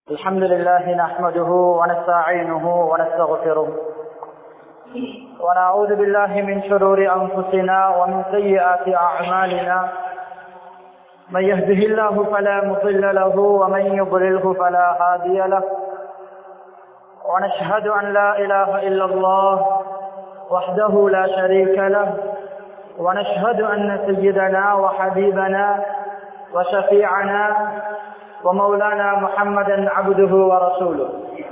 الحمد لله نحمده ونستعينه ونستغفره ونعوذ بالله من شرور أنفسنا ومن سيئات أعمالنا من يهده الله فلا مضل له ومن يضلله فلا هادي له ونشهد أن لا إله إلا الله وحده لا شريك له ونشهد أن سيدنا وحبيبنا وشفيعنا ومولانا محمدا عبده ورسوله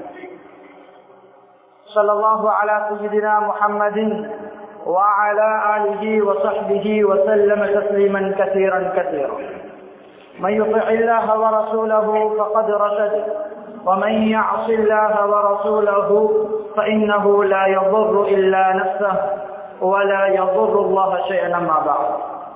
صلى الله على سيدنا محمد وعلى آله وصحبه وسلم تسليما كثيرا كثيرا من يطع الله ورسوله فقد رشد ومن يعص الله ورسوله فإنه لا يضر إلا نفسه ولا يضر الله شيئا ما بعد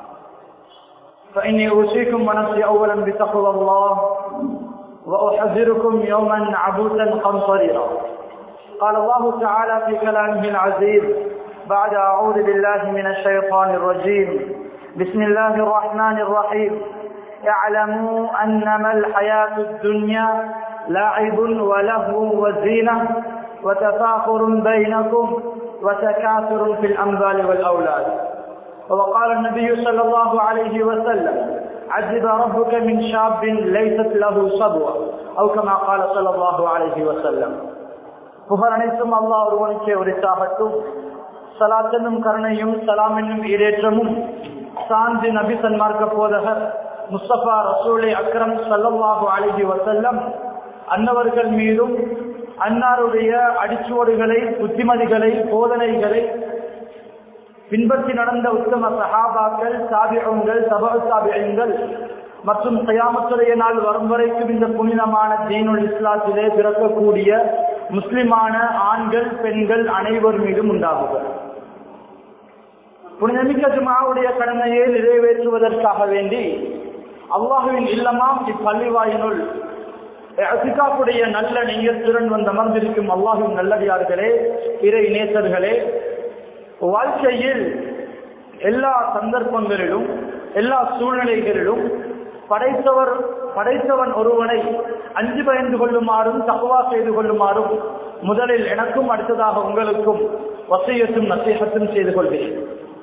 فإني أوصيكم ونفسي أولا بتقوى الله وأحذركم يوما عبوسا قمطريرا قال الله تعالى في كلامه العزيز بعد أعوذ بالله من الشيطان الرجيم بسم الله الرحمن الرحيم اعلموا أنما الحياة الدنيا لعب ولهو وزينة وتفاخر بينكم وتكاثر في الأموال والأولاد وقال النبي صلى الله عليه وسلم عذب ربك من شاب ليست له صبوة أو كما قال صلى الله عليه وسلم புகழ் அனைத்தும் அல்லாஹ் ஒருவனுக்கே உரித்தாகட்டும் சலாத்தனும் கருணையும் சலாம் என்னும் ஈரேற்றமும் சாந்தி நபி சன்மார்க்க போதகர் முஸ்தபா ரசூலை அக்ரம் சல்லல்லாஹு அழகி வசல்லம் அன்னவர்கள் மீதும் அன்னாருடைய அடிச்சுவடுகளை புத்திமதிகளை போதனைகளை பின்பற்றி நடந்த உத்தம சஹாபாக்கள் சாபியங்கள் சபா சாபியங்கள் மற்றும் சயாமத்துடைய நாள் வரும் வரைக்கும் இந்த புனிதமான தீனுல் இஸ்லாத்திலே பிறக்கக்கூடிய முஸ்லிமான ஆண்கள் பெண்கள் அனைவர் மீதும் உண்டாகுகள் புனிதமிக்க ஜுமாவுடைய கடமையை நிறைவேற்றுவதற்காக வேண்டி அல்லாஹுவின் இல்லமாம் இப்பள்ளிவாயினுள் அசிகாப்புடைய நல்ல நெய்யத்துடன் வந்து அமர்ந்திருக்கும் அல்லாஹுவின் நல்லடியார்களே இறை நேசர்களே வாழ்க்கையில் எல்லா சந்தர்ப்பங்களிலும் எல்லா சூழ்நிலைகளிலும் படைத்தவர் படைத்தவன் ஒருவனை அஞ்சு பயந்து கொள்ளுமாறும் தகுவா செய்து கொள்ளுமாறும் முதலில் எனக்கும் அடுத்ததாக உங்களுக்கும் வசையத்தும் நசீகத்தும் செய்து கொள்கிறேன்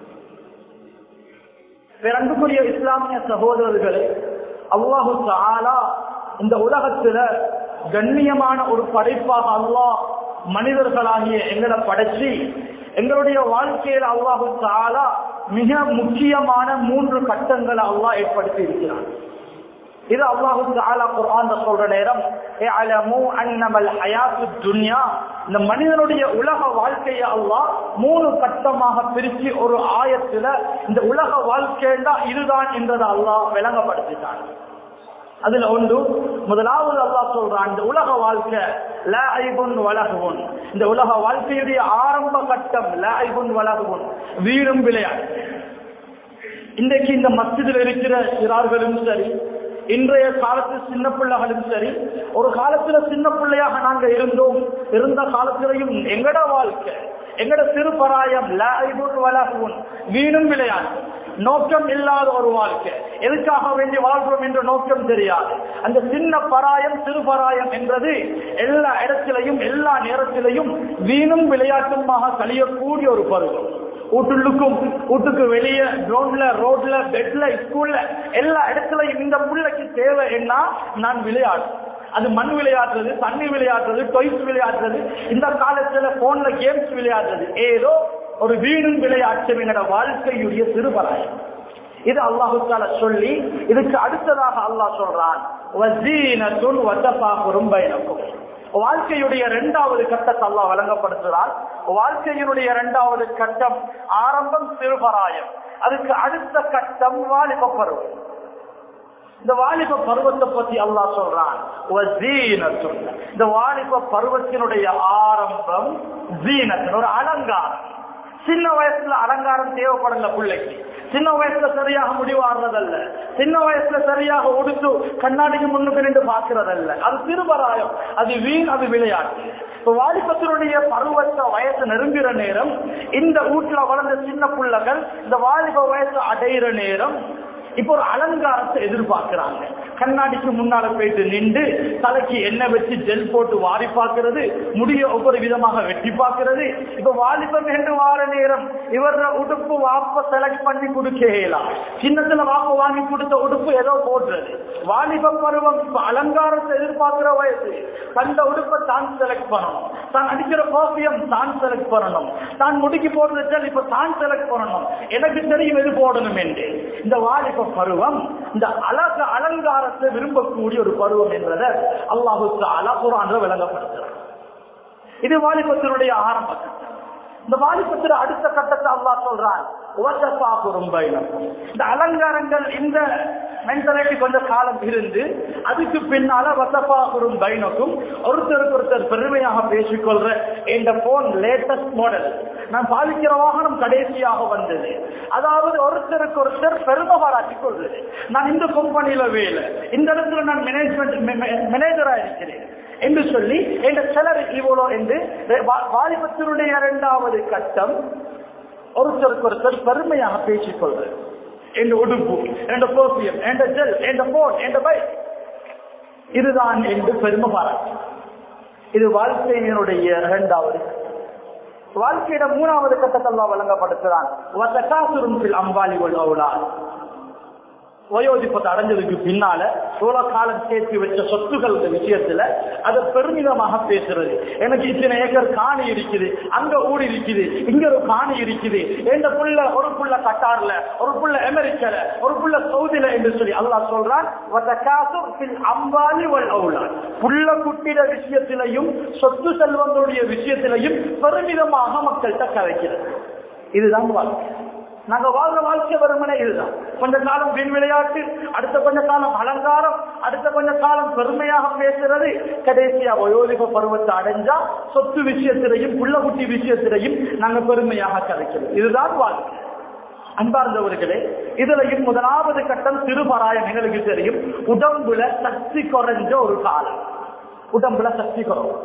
பிறந்துக்குரிய இஸ்லாமிய சகோதரர்களே அல்லாஹு ஆலா இந்த உலகத்துல கண்ணியமான ஒரு படைப்பாக அல்லாஹ் மனிதர்களாகிய எங்களை படைச்சி எங்களுடைய வாழ்க்கையில் அல்லாஹு தாலா மிக முக்கியமான மூன்று கட்டங்களை அல்லாஹ் ஏற்படுத்தி இருக்கிறான் இது அல்லாஹு தாலா குர்ஆன் சொல்ற நேரம் இந்த மனிதனுடைய உலக வாழ்க்கையை அல்லாஹ் மூணு கட்டமாக பிரிச்சு ஒரு ஆயத்துல இந்த உலக வாழ்க்கையா இதுதான் என்றதை அல்லாஹ் விளங்கப்படுத்திட்டான் அதுல ஒன்று முதலாவது அல்லா சொல்றான் இந்த உலக வாழ்க்கை லாய்புன் வலகுவன் இந்த உலக வாழ்க்கையுடைய ஆரம்ப கட்டம் லாய்புன் வலகுவன் வீடும் விளையாட்டு இன்றைக்கு இந்த மஸ்ஜிதில் இருக்கிற சிறார்களும் சரி இன்றைய காலத்து சின்ன பிள்ளைகளும் சரி ஒரு காலத்துல சின்ன பிள்ளையாக நாங்க இருந்தோம் இருந்த காலத்திலையும் எங்கட வாழ்க்கை எங்கட சிறுபராயம் வீணும் விளையாட்டு நோக்கம் இல்லாத ஒரு வாழ்க்கை எதுக்காக வேண்டி வாழ்றோம் என்ற நோக்கம் தெரியாது அந்த சின்ன பராயம் சிறுபராயம் என்றது எல்லா இடத்திலையும் எல்லா நேரத்திலையும் வீணும் விளையாட்டுமாக கழியக்கூடிய ஒரு பருவம் வீட்டுள்ளுக்கும் வீட்டுக்கு வெளியே ரோட்ல ரோட்ல பெட்ல ஸ்கூல்ல எல்லா இடத்துலயும் இந்த பிள்ளைக்கு தேவை என்ன நான் விளையாடு அது மண் விளையாடுறது தண்ணி விளையாடுறது டொய்ஸ் விளையாடுறது இந்த காலத்துல போன்ல கேம்ஸ் விளையாடுறது ஏதோ ஒரு வீணும் விளையாட்டு எங்களோட வாழ்க்கையுடைய சிறுபராயம் இது அல்லாஹுத்தால சொல்லி இதுக்கு அடுத்ததாக அல்லாஹ் சொல்றான் வாழ்க்கையுடைய இரண்டாவது கட்டத்தை அல்லாஹ் வழங்கப்படுத்துகிறார் வாழ்க்கையினுடைய இரண்டாவது கட்டம் ஆரம்பம் சிறுபராயம் அதுக்கு அடுத்த கட்டம் வாலிப பருவம் இந்த வாலிப பருவத்தை பத்தி அல்லா சொல்றான் இந்த வாலிப பருவத்தினுடைய ஆரம்பம் ஜீனத்தின் ஒரு அலங்காரம் சின்ன வயசுல அலங்காரம் தேவைப்படல பிள்ளைக்கு சின்ன வயசுல சரியாக முடிவாடுறதல்ல சின்ன வயசுல சரியாக உடுத்து கண்ணாடிக்கு முன்னுக்கு நின்று பாக்குறதல்ல அது திருபராயம் அது வீண் அது விளையாட்டு இப்ப வாலிபத்தினுடைய பருவத்த வயசு நெருங்குற நேரம் இந்த வீட்டுல வளர்ந்த சின்ன பிள்ளைகள் இந்த வாலிப வயசு அடையிற நேரம் இப்ப ஒரு அலங்காரத்தை எதிர்பார்க்கிறாங்க கண்ணாடிக்கு முன்னால போயிட்டு நின்று தலைக்கு எண்ணெய் வச்சு ஜெல் போட்டு வாரி பார்க்கிறது முடிய ஒவ்வொரு விதமாக வெட்டி பார்க்கிறது இப்ப வாலிபம் என்று வார நேரம் இவர உடுப்பு வாப்ப செலக்ட் பண்ணி கொடுக்கலாம் சின்னத்துல வாப்ப வாங்கி கொடுத்த உடுப்பு ஏதோ போடுறது வாலிப பருவம் இப்ப அலங்காரத்தை எதிர்பார்க்கிற வயசு தந்த உடுப்பை தான் செலக்ட் பண்ணணும் தான் அடிக்கிற கோபியம் தான் செலக்ட் பண்ணணும் தான் முடிக்கி போடுறது ஜெல் இப்ப தான் செலக்ட் பண்ணணும் எனக்கு தெரியும் எது போடணும் என்று இந்த வாலிப பருவம் இந்த அழக அலங்காரத்தை விரும்பக்கூடிய ஒரு பருவம் என்றதை அல்லாஹு அலகுரான் விளங்கப்படுத்துறார் இது வாலிபத்தினுடைய ஆரம்ப கட்டம் இந்த வாலிபத்தில் அடுத்த கட்டத்தை அல்லாஹ் சொல்றான் உவசப்பா குறும்பைனம் இந்த அலங்காரங்கள் இந்த மென்டாலிட்டி கொஞ்ச காலம் இருந்து அதுக்கு பின்னால வசப்பா குறும்பைனக்கும் ஒருத்தருக்கு ஒருத்தர் பெருமையாக பேசிக்கொள்ற இந்த போன் லேட்டஸ்ட் மாடல் நான் பாதிக்கிற வாகனம் கடைசியாக வந்தது அதாவது ஒருத்தருக்கு ஒருத்தர் பெருமை பாராட்டிக் கொள்வது நான் இந்த கம்பெனியில வேலை இந்த இடத்துல நான் மேனேஜ்மெண்ட் மேனேஜரா இருக்கிறேன் என்று சொல்லி என்ற சிலர் இவ்வளோ என்று வாலிபத்தினுடைய இரண்டாவது கட்டம் ஒருத்தருக்கு ஒருத்தர் பெருமையாக பேசிக் கொள்வது என்ற உடுப்பு என்ற கோபியம் என்ற ஜெல் என்ற போன் என்ற பைக் இதுதான் என்று பெருமை பாராட்டு இது வாழ்க்கையினுடைய இரண்டாவது வாழ்க்கையிட மூணாவது கட்டத்தெல்லாம் வழங்கப்படுத்துறான் அம்பாலி அவுலான் வயோதிப்பத்தை அடைஞ்சதுக்கு பின்னால இவ்வளவு காலம் சேர்த்து வச்ச சொத்துக்கள் விஷயத்துல அதை பெருமிதமாக பேசுறது எனக்கு இத்தனை ஏக்கர் காணி இருக்குது அங்க ஊடு இருக்குது இங்க ஒரு காணி இருக்குது எந்த புள்ள ஒரு புள்ள கட்டார்ல ஒரு புள்ள அமெரிக்கல ஒரு புள்ள சவுதியில என்று சொல்லி அல்லாஹ் சொல்றான் அம்பாலி அவுலான் புள்ள குட்டிட விஷயத்திலையும் சொத்து செல்வங்களுடைய விஷயத்திலையும் பெருமிதமாக மக்கள்கிட்ட கதைக்கிறது இதுதான் வாழ்க்கை நாங்க வாழ்ற வாழ்க்கை வருமனே இதுதான் கொஞ்ச காலம் வீண் விளையாட்டு அடுத்த கொஞ்ச காலம் அலங்காரம் அடுத்த கொஞ்ச காலம் பெருமையாக பேசுறது கடைசியா வயோதிக பருவத்தை அடைஞ்சா சொத்து விஷயத்திலையும் புள்ளகுட்டி விஷயத்திலையும் நாங்க பெருமையாக கதைக்கிறது இதுதான் வாழ்க்கை அன்பார்ந்தவர்களே இதுலயும் முதலாவது கட்டம் சிறுபராயம் எங்களுக்கு தெரியும் உடம்புல சக்தி குறைஞ்ச ஒரு காலம் உடம்புல சக்தி குறைவு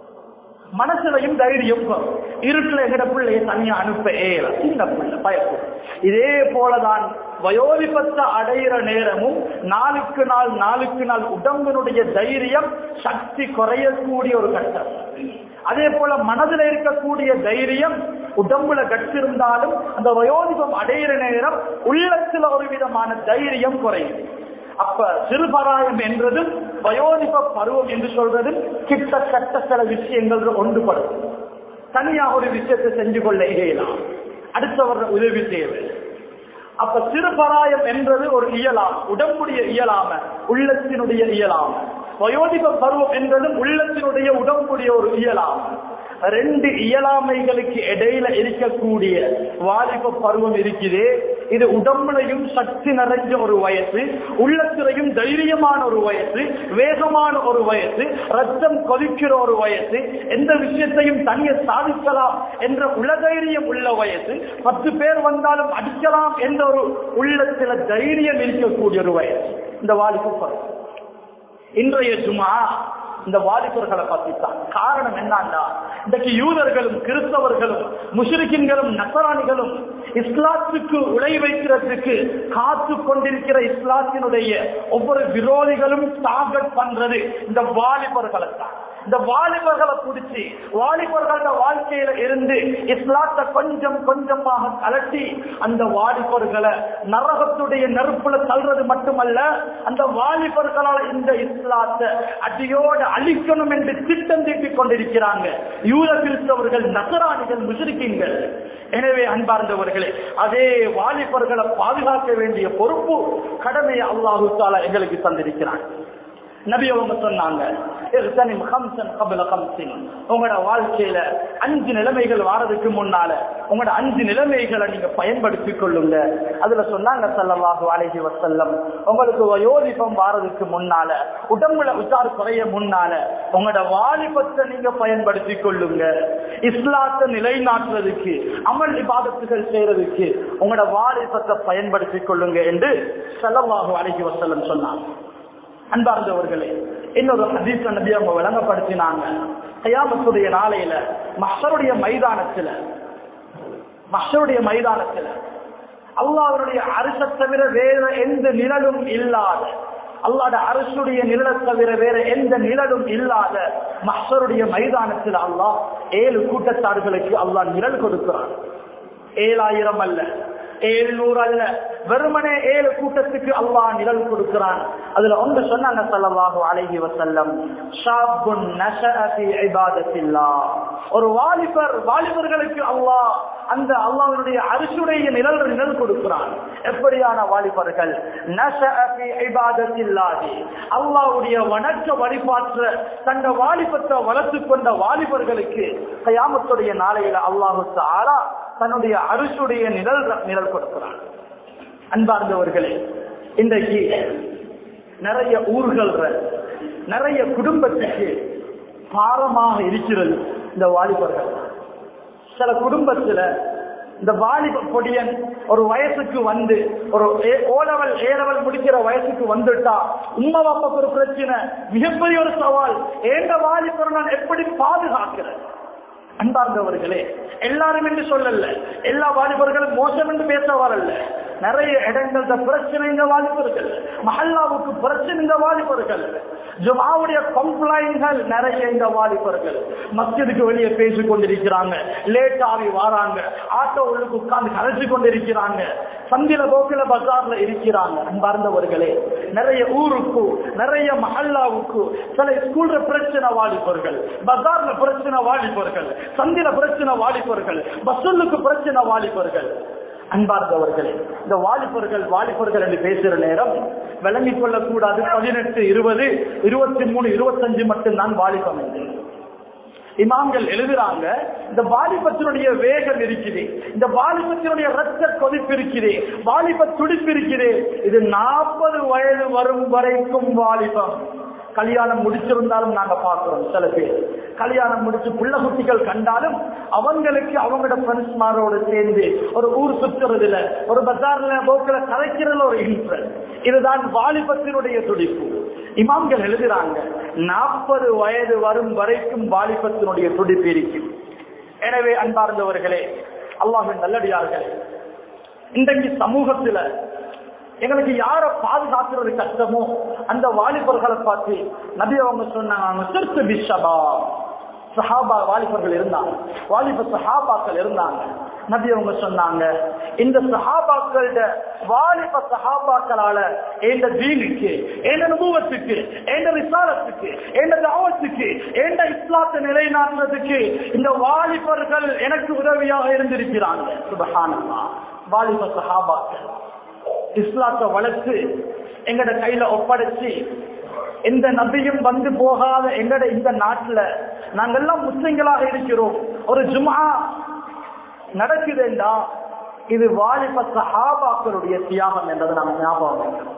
மனசுலையும் தைரியம் வரும் இருட்டுல எங்கட பிள்ளைய தனியா அனுப்ப ஏல சின்ன பிள்ளை பயப்படும் இதே போலதான் வயோதிபத்தை அடையிற நேரமும் நாளுக்கு நாள் நாளுக்கு நாள் உடம்பினுடைய தைரியம் சக்தி குறையக்கூடிய ஒரு கட்டம் அதே போல மனதில் இருக்கக்கூடிய தைரியம் உடம்புல கட்டிருந்தாலும் அந்த வயோதிபம் அடையிற நேரம் உள்ளத்துல ஒரு விதமான தைரியம் குறையும் அப்ப சிறுபராயம் என்றதும் வயோதிப பருவம் என்று சொல்றதும் கிட்டத்தட்ட சில விஷயங்கள் ஒன்றுபடும் தனியா ஒரு விஷயத்தை செஞ்சு கொள்ள இயலாம் அடுத்தவர் உதவி தேவை அப்ப சிறுபராயம் என்றது ஒரு இயலாம் உடம்புடைய இயலாம உள்ளத்தினுடைய இயலாம வயோதிப பருவம் என்றதும் உள்ளத்தினுடைய உடம்புடைய ஒரு இயலாம ரெண்டு இயலாமைகளுக்கு இடையில இருக்கக்கூடிய வாலிப பருவம் இருக்குது இது உடம்புலையும் சக்தி நிறைஞ்ச ஒரு வயசு உள்ளத்திலையும் தைரியமான ஒரு வயசு வேகமான ஒரு வயசு ரத்தம் கொதிக்கிற ஒரு வயசு எந்த விஷயத்தையும் தனிய சாதிக்கலாம் என்ற உலதைரியம் உள்ள வயசு பத்து பேர் வந்தாலும் அடிக்கலாம் என்ற ஒரு உள்ளத்துல தைரியம் இருக்கக்கூடிய ஒரு வயசு இந்த வாலிப பருவம் இன்றைய ஜுமா இந்த வாலிபர்களை பத்தி தான் காரணம் என்னன்னா இன்றைக்கு யூதர்களும் கிறிஸ்தவர்களும் முஷரிக்கின்களும் நசராணிகளும் இஸ்லாத்துக்கு உழை வைக்கிறதுக்கு காத்து கொண்டிருக்கிற இஸ்லாத்தினுடைய ஒவ்வொரு விரோதிகளும் டார்கெட் பண்றது இந்த வாலிபர்களை தான் இந்த வாலிபர்களை பிடிச்சி வாலிபர்களோட வாழ்க்கையில இருந்து இஸ்லாத்தை கொஞ்சம் கொஞ்சமாக கலட்டி அந்த வாலிபர்களை நரகத்துடைய நெருப்புல தள்ளுறது மட்டுமல்ல அந்த வாலிபர்களால் இந்த இஸ்லாத்தை அடியோடு அழிக்கணும் என்று திட்டம் தீட்டிக் கொண்டிருக்கிறாங்க யூத கிறிஸ்தவர்கள் நசராணிகள் முஷரிக்கீங்கள் எனவே அன்பார்ந்தவர்களே அதே வாலிபர்களை பாதுகாக்க வேண்டிய பொறுப்பு கடமையை அல்லாஹு தாலா எங்களுக்கு தந்திருக்கிறான் நபி அவங்க சொன்னாங்க உங்களோட வாழ்க்கையில அஞ்சு நிலைமைகள் வாரதுக்கு முன்னால உங்களோட அஞ்சு நிலைமைகளை நீங்க பயன்படுத்திக் கொள்ளுங்க அதுல சொன்னாங்க சல்லல்லாஹு அலைஹி வசல்லம் உங்களுக்கு வயோதிபம் வாரதுக்கு முன்னால உடம்புல உச்சார் குறைய முன்னால உங்களோட வாலிபத்தை நீங்க பயன்படுத்தி கொள்ளுங்க இஸ்லாத்தை நிலைநாட்டுறதுக்கு அமல் இபாதத்துகள் செய்யறதுக்கு உங்களோட வாலிபத்தை பயன்படுத்திக் கொள்ளுங்க என்று சல்லல்லாஹு அலைஹி வசல்லம் சொன்னாங்க அன்பார்ந்தவர்களே இன்னொரு ஹதீஸ் நபி அவங்க விளங்கப்படுத்தினாங்க கயாமத்துடைய நாளையில மஷருடைய மைதானத்துல மஷருடைய மைதானத்துல அல்லாஹருடைய அரச தவிர வேற எந்த நிழலும் இல்லாத அல்லாட அரசுடைய நிழலை தவிர வேற எந்த நிழலும் இல்லாத மஹருடைய மைதானத்தில் அல்லாஹ் ஏழு கூட்டத்தார்களுக்கு அல்லாஹ் நிழல் கொடுக்கிறான் ஏழாயிரம் அல்ல ஏழுநூறு அல்ல வெறுமனே ஏழு கூட்டத்துக்கு அல்லாஹ் நிழல் கொடுக்கிறான் அதுல ஒன்று சொன்னாங்க சல்லல்லாஹு அலைஹி வஸல்லம் ஷாபுன் நஷஅ ஃபீ இபாதத்தில்லாஹ் ஒரு வாலிபர் வாலிபர்களுக்கு அல்லாஹ் அந்த அல்லாஹ்வுடைய அரிசுடைய நிழல் நிழல் கொடுக்கிறான் எப்படியான வாலிபர்கள் நஷஅ ஃபீ இபாதத்தில்லாஹ் அல்லாஹ்வுடைய வணக்க வழிபாற்ற தந்த வாலிபத்தை வளர்த்துக் கொண்ட வாலிபர்களுக்கு கயாமத்துடைய நாளையில அல்லாஹு தஆலா தன்னுடைய அரிசுடைய நிழல் நிழல் கொடுக்கிறான் அன்பார்ந்தவர்களே இன்றைக்கு நிறைய ஊர்கள் நிறைய குடும்பத்துக்கு பாரமாக இருக்கிறது இந்த வாலிபர்கள் சில குடும்பத்துல இந்த வாலிப பொடியன் ஒரு வயசுக்கு வந்து ஒரு ஓலவல் ஏலவல் முடிக்கிற வயசுக்கு வந்துட்டா உண்மை வாப்பாக்கு ஒரு பிரச்சனை மிகப்பெரிய ஒரு சவால் ஏண்ட வாலிபரை நான் எப்படி பாதுகாக்கிறேன் அன்பார்ந்தவர்களே எல்லாரும் என்று சொல்லல எல்லா வாலிபர்களும் மோசம் என்று பேச வரல நிறைய இடங்கள்ல பிரச்சனை இந்த வாலிபர்கள் மஹல்லாவுக்கு பிரச்சனை இந்த வாலிபர்கள் ஜுமாவுடைய கம்ப்ளைண்ட்கள் நிறைய இந்த வாலிபர்கள் மஸ்ஜிதுக்கு வெளியே பேசிக் கொண்டிருக்கிறாங்க லேட் ஆகி வாராங்க ஆட்டோ உள்ளுக்கு உட்கார்ந்து கலைச்சு கொண்டிருக்கிறாங்க சந்தில போக்கில பஜார்ல இருக்கிறாங்க அன்பார்ந்தவர்களே நிறைய ஊருக்கு நிறைய மஹல்லாவுக்கு சில ஸ்கூல்ல பிரச்சனை வாலிபர்கள் பஜார்ல பிரச்சனை வாலிபர்கள் சந்தில பிரச்சனை வாலிபர்கள் பஸ்ஸுக்கு பிரச்சனை வாலிபர்கள் அன்பார்ந்தவர்களே இந்த வாலிபர்கள் வாலிபர்கள் என்று பேசுற நேரம் விளங்கிக் கொள்ளக்கூடாது பதினெட்டு இருபது இருபத்தி மூணு இருபத்தஞ்சு மட்டும்தான் வாலிபம் என்று இமாம்கள் எழுதுறாங்க இந்த வாலிபத்தினுடைய வேகம் இருக்குது இந்த வாலிபத்தினுடைய ரத்த கொதிப்பு இருக்குது வாலிப துடிப்பு இருக்குது இது நாற்பது வயது வரும் வரைக்கும் வாலிபம் கல்யாணம் முடிச்சிருந்தாலும் நாங்க பாக்குறோம் சில பேர் கல்யாணம் முடிச்சு புள்ள குட்டிகள் கண்டாலும் அவங்களுக்கு அவங்களோட ஃப்ரெண்ட்ஸ்மாரோட சேர்ந்து ஒரு ஊர் சுற்றுறதுல ஒரு பஜார்ல போக்கில கலைக்கிறதுல ஒரு இன்ட்ரெஸ்ட் இதுதான் வாலிபத்தினுடைய துடிப்பு இமாம்கள் எழுதுறாங்க நாற்பது வயது வரும் வரைக்கும் வாலிபத்தினுடைய துடிப்பு இருக்கு எனவே அன்பார்ந்தவர்களே அல்லாஹின் நல்லடியார்களே இன்றைக்கு சமூகத்துல எங்களுக்கு யார பாதுகாக்கிறது கஷ்டமோ அந்த வாலிபர்களை பார்த்து நபி அவங்க சொன்னாங்க சிறுத்து பிஷபா சஹாபா வாலிபர்கள் இருந்தாங்க வாலிப சஹாபாக்கள் இருந்தாங்க நபி அவங்க சொன்னாங்க இந்த சஹாபாக்களோட வாலிப சஹாபாக்களால எந்த தீனுக்கு எந்த அனுபவத்துக்கு எந்த விசாலத்துக்கு எந்த தாவத்துக்கு எந்த இஸ்லாத்தை நிலைநாட்டுறதுக்கு இந்த வாலிபர்கள் எனக்கு உதவியாக இருந்திருக்கிறாங்க சுபஹானல்லா வாலிப சஹாபாக்கள் இஸ்லாத்தை வளர்த்து எங்கட கையில ஒப்படைச்சு எந்த நபியும் வந்து போகாத எங்கட இந்த நாட்டுல நாங்கெல்லாம் முஸ்லிம்களாக இருக்கிறோம் ஒரு ஜுமா நடக்குதுண்டா இது வாலிப சஹாபாக்களுடைய தியாகம் என்றது நாம ஞாபகம் வைக்கணும்.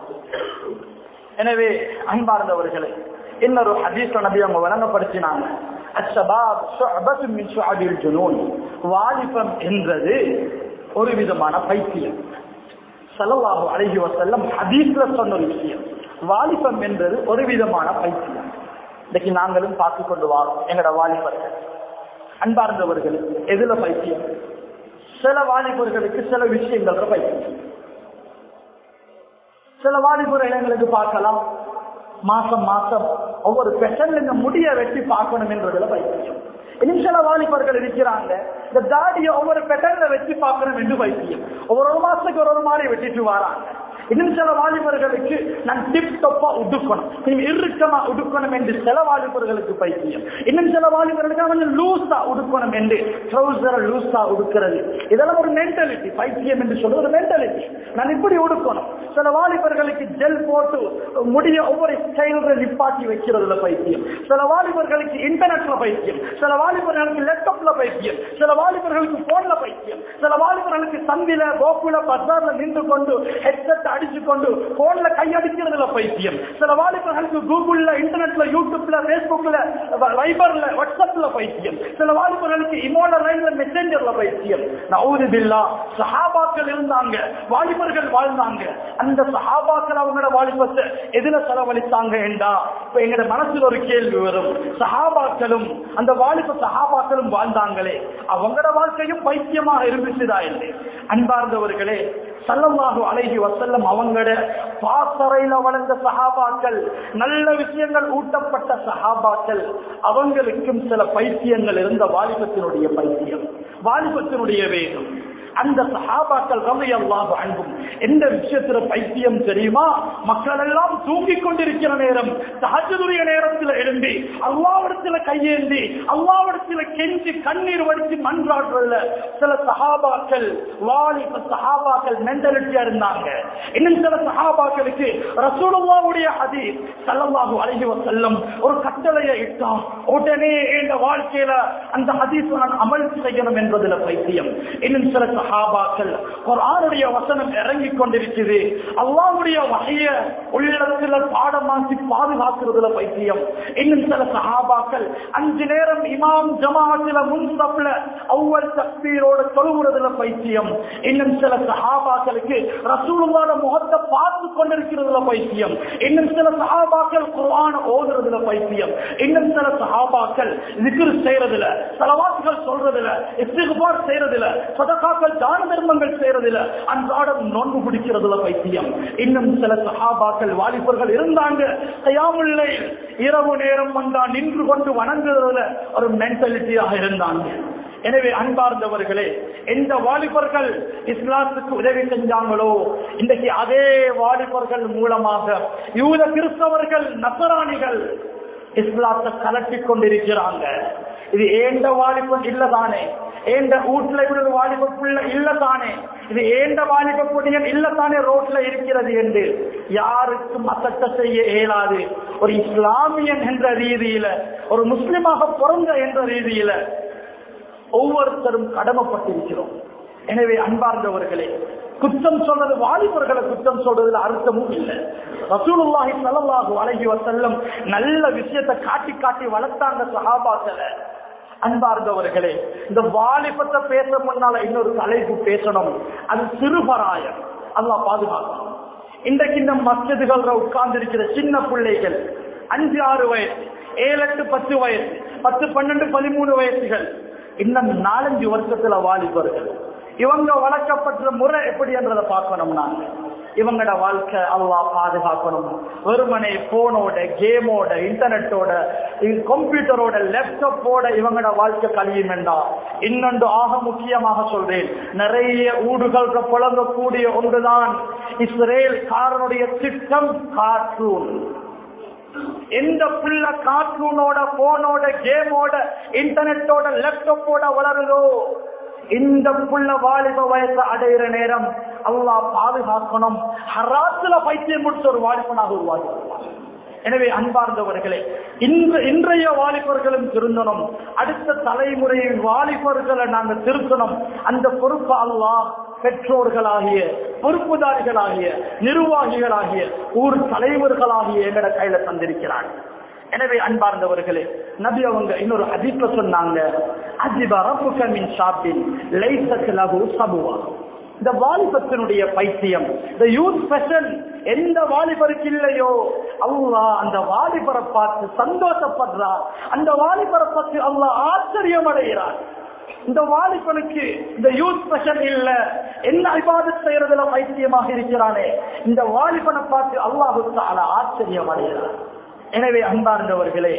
எனவே அன்பார்ந்தவர்களே இன்னொரு ஹதீஸ் நபி அவங்க வழங்கப்படுத்தினாங்க அச்சபாப் ஷுஅபத்து மின் ஷுஅபில் ஜுனூன் வாலிபம் என்றது ஒரு விதமான பைத்தியம் சல்லல்லாஹு அலைஹி வஸல்லம் ஹதீஸ்ல சொன்ன ஒரு விஷயம் வாலிபம் என்பது ஒரு விதமான பைத்தியம் இன்னைக்கு நாங்களும் பார்த்து கொண்டு வரோம் எங்கட வாலிபர்கள் அன்பார்ந்தவர்கள் எதுல பைத்தியம் சில வாலிபர்களுக்கு சில விஷயங்கள் பைத்தியம் சில வாலிபர்கள் எங்களுக்கு பார்க்கலாம் மாசம் மாசம் ஒவ்வொரு பெஷன்ல முடிய வெட்டி பார்க்கணும் என்றதுல பைத்தியம் இன்னும் சில வாலிபர்கள் இருக்கிறாங்க இந்த தாடியை ஒவ்வொரு பெட்டன்ல வச்சு பார்க்கணும் என்று பைத்தியம் ஒவ்வொரு ஒரு மாசத்துக்கு ஒரு ஒரு மாதிரி வெட்டிட்டு வராங்க இன்னும் சில வாலிபர்களுக்கு நான் டிப் டொப்பா உடுக்கணும் இன்னும் இறுக்கமா உடுக்கணும் என்று சில வாலிபர்களுக்கு பைத்தியம் இன்னும் சில வாலிபர்களுக்கு கொஞ்சம் லூசா உடுக்கணும் என்று ட்ரௌசரை லூசா உடுக்கிறது இதெல்லாம் ஒரு மென்டாலிட்டி பைத்தியம் என்று சொல்றது ஒரு மென்டாலிட்டி நான் இப்படி உடுக்கணும் சில வாலிபர்களுக்கு ஜெல் போட்டு முடிய ஒவ்வொரு ஸ்டைல நிப்பாட்டி வைக்கிறதுல பைத்தியம் சில வாலிபர்களுக்கு இன்டர்நெட்ல பைத்தியம் சில வாலிபர்களுக்கு லேப்டாப்ல பைத்தியம் சில வாலிபர்களுக்கு போன்ல பைத்தியம் சில வாலிபர்களுக்கு சந்தில கோகுல பஜார்ல நின்று கொண்டு ஹெட்செட் அடிச்சு கொண்டு போன்ல கையடிக்கிறதுல பைத்தியம் சில வாலிபர்களுக்கு கூகுள்ல இன்டர்நெட்ல யூடியூப்ல பேஸ்புக்ல வைபர்ல வாட்ஸ்அப்ல பைத்தியம் சில வாலிபர்களுக்கு இமோல லைன்ல மெசேஞ்சர்ல பைத்தியம் நவுது பில்லா சஹாபாக்கள் இருந்தாங்க வாலிபர்கள் வாழ்ந்தாங்க அந்த சஹாபாக்கள் அவங்களோட வாலிபத்தை எதுல செலவழித்தாங்க என்றா இப்ப எங்கட மனசுல ஒரு கேள்வி வரும் சஹாபாக்களும் அந்த வாலிப சஹாபாக்களும் வாழ்ந்தாங்களே அவங்களோட வாழ்க்கையும் பைத்தியமாக இருந்துச்சுதா இல்லை அன்பார்ந்தவர்களே சல்லல்லாஹு அலைஹி வசல்லம் பைத்தியம் அவங்களோட பாசறையில வளர்ந்த சகாபாக்கள் நல்ல விஷயங்கள் ஊட்டப்பட்ட சகாபாக்கள் அவங்களுக்கும் சில பைத்தியங்கள் இருந்த வாலிபத்தினுடைய பைத்தியம் வாலிபத்தினுடைய வேகம் அந்த சஹாபாக்கள் ரவி அல்லாஹ் அன்பும் எந்த விஷயத்துல பைத்தியம் தெரியுமா மக்கள் எல்லாம் தூங்கிக் கொண்டிருக்கிற நேரம் சஹஜதுடைய நேரத்தில் எழும்பி அல்லாவிடத்துல கையேந்தி அல்லாவிடத்துல கெஞ்சி கண்ணீர் வடிச்சு மன்றாடுறதுல சில சஹாபாக்கள் வாலிப சஹாபாக்கள் மென்டாலிட்டியா இருந்தாங்க இன்னும் சில சஹாபாக்களுக்கு ரசூலுல்லாவுடைய ஹதீஸ் ஸல்லல்லாஹு அலைஹி வஸல்லம் ஒரு கட்டளையை இட்டான் உடனே என் வாழ்க்கையில அந்த ஹதீஸ் நான் அமல் செய்யணும் என்பதுல பைத்தியம் இன்னும் சில சஹாபாக்கள் குர்ஆனுடைய வசனம் இறங்கிக் கொண்டிருக்குது அல்லாஹ்வுடைய வகைய உள்ளத்துல பாடமாக்கி பாதுகாக்கிறதுல பைத்தியம் இன்னும் சில சஹாபாக்கள் அஞ்சு நேரம் இமாம் ஜமாத்துல முன்சப்ல அவ்வளவு தக்பீரோட தொழுகிறதுல பைத்தியம் இன்னும் சில சஹாபாக்களுக்கு ரசூலுல்லாஹ் முகத்தை பார்த்து கொண்டிருக்கிறதுல பைத்தியம் இன்னும் சில சஹாபாக்கள் குர்ஆன் ஓதுறதுல பைத்தியம் இன்னும் சில சஹாபாக்கள் zikr செய்யறதுல சலவாத்துகள் சொல்றதுல இஸ்திக்பார் செய்யறதுல சதகாக்கள் தான தர்மங்கள் செய்யறதுல அன்றாடம் நோன்பு பிடிக்கிறதுல பைத்தியம் இன்னும் சில சஹாபாக்கள் வாலிபர்கள் இருந்தாங்க கையாமுல்லை இரவு நேரம் வந்தா நின்று கொண்டு வணங்குறதுல ஒரு மென்டாலிட்டியாக இருந்தாங்க எனவே அன்பார்ந்தவர்களே எந்த வாலிபர்கள் இஸ்லாத்துக்கு உதவி செஞ்சாங்களோ இன்றைக்கு அதே வாலிபர்கள் மூலமாக யூத கிறிஸ்தவர்கள் நசராணிகள் இஸ்லாத்தை கலட்டி கொண்டிருக்கிறாங்க இது ஏண்ட வாலிபன் இல்லதானே ஏண்ட வீட்டுல இப்படி ஒரு வாலிப புள்ள இல்லதானே இது ஏண்ட வாலிப புண்ணியன் இல்லதானே ரோட்ல இருக்கிறது என்று யாருக்கும் அசட்ட செய்ய இயலாது ஒரு இஸ்லாமியன் என்ற ரீதியில ஒரு முஸ்லிமாக பிறந்த என்ற ரீதியில ஒவ்வொருத்தரும் கடமைப்பட்டிருக்கிறோம் எனவே அன்பார்ந்தவர்களே குற்றம் சொல்றது வாலிபர்களை குற்றம் சொல்றதுல அர்த்தமும் இல்லை ரசூலுல்லாஹி ஸல்லல்லாஹு அலைஹி வஸல்லம் நல்ல விஷயத்தை காட்டி காட்டி வளர்த்தாங்க சஹாபாக்களை அன்பார்ந்தவர்களே இந்த வாலிபத்தை பேச முன்னால இன்னொரு தலைப்பு பேசணும் அது சிறுபராயம் அல்லாஹ் பாதுகாக்கணும் இன்றைக்கு இந்த மஸ்ஜிதுகள்ல உட்கார்ந்து இருக்கிற சின்ன பிள்ளைகள் அஞ்சு ஆறு வயசு ஏழு எட்டு பத்து வயசு பத்து பன்னெண்டு பதிமூணு வயசுகள் இன்னும் நாலஞ்சு வருஷத்துல வாலிபர்கள் இவங்க வளர்க்கப்பட்ட முறை எப்படி என்றதை பார்க்கணும் நாங்க இவங்களோட வாழ்க்கை அல்லாஹ் பாதுகாக்கணும் வெறுமனே போனோட கேமோட இன்டர்நெட்டோட கம்ப்யூட்டரோட லேப்டாப்போட இவங்களோட வாழ்க்கை கழியும் வேண்டாம் இன்னொன்று ஆக முக்கியமாக சொல்றேன் நிறைய ஊடுகள் புழங்கக்கூடிய ஒன்றுதான் இஸ்ரேல் காரனுடைய திட்டம் கார்ட்டூன் எந்த புள்ள கார்ட்டூனோட போனோட கேமோட இன்டர்நெட்டோட லேப்டாப்போட வளருதோ இந்த புள்ள வாலிப வயசு அடைகிற நேரம் அல்லாஹ் பாதுகாக்கணும் ஹராத்துல பைத்தியம் முடிச்ச ஒரு வாலிபனாக உருவாகி எனவே அன்பார்ந்தவர்களே இன்று இன்றைய வாலிபர்களும் திருந்தணும் அடுத்த தலைமுறையின் வாலிபர்களை நாங்கள் திருத்தணும் அந்த பொறுப்பு அல்லாஹ் பெற்றோர்களாகிய பொறுப்புதாரிகளாகிய நிர்வாகிகளாகிய ஊர் தலைவர்களாகிய எங்கட கையில தந்திருக்கிறார் எனவே அன்பார்ந்தவர்களே நபி அவங்க இன்னொரு ஹதீஸ்ல சொன்னாங்க அஜிப ரப்புக மின் ஷாப்பின் லைசத் லகு சபுவா இந்த வாலிபத்தினுடைய பைத்தியம் இந்த யூத் ஃபெஷன் எந்த வாலிபருக்கு இல்லையோ அல்லாஹ் அந்த வாலிபரை பார்த்து சந்தோஷப்படுறார் அந்த வாலிபரை பார்த்து அல்லாஹ் ஆச்சரியம் அடைகிறார் இந்த வாலிபனுக்கு இந்த யூத் ஃபெஷன் இல்ல என்ன இபாதத் செய்யறதுல பைத்தியமாக இருக்கிறானே இந்த வாலிபனை பார்த்து அல்லாஹு தாலா ஆச்சரியம் அடைகிறார் எனவே அன்பார்ந்தவர்களே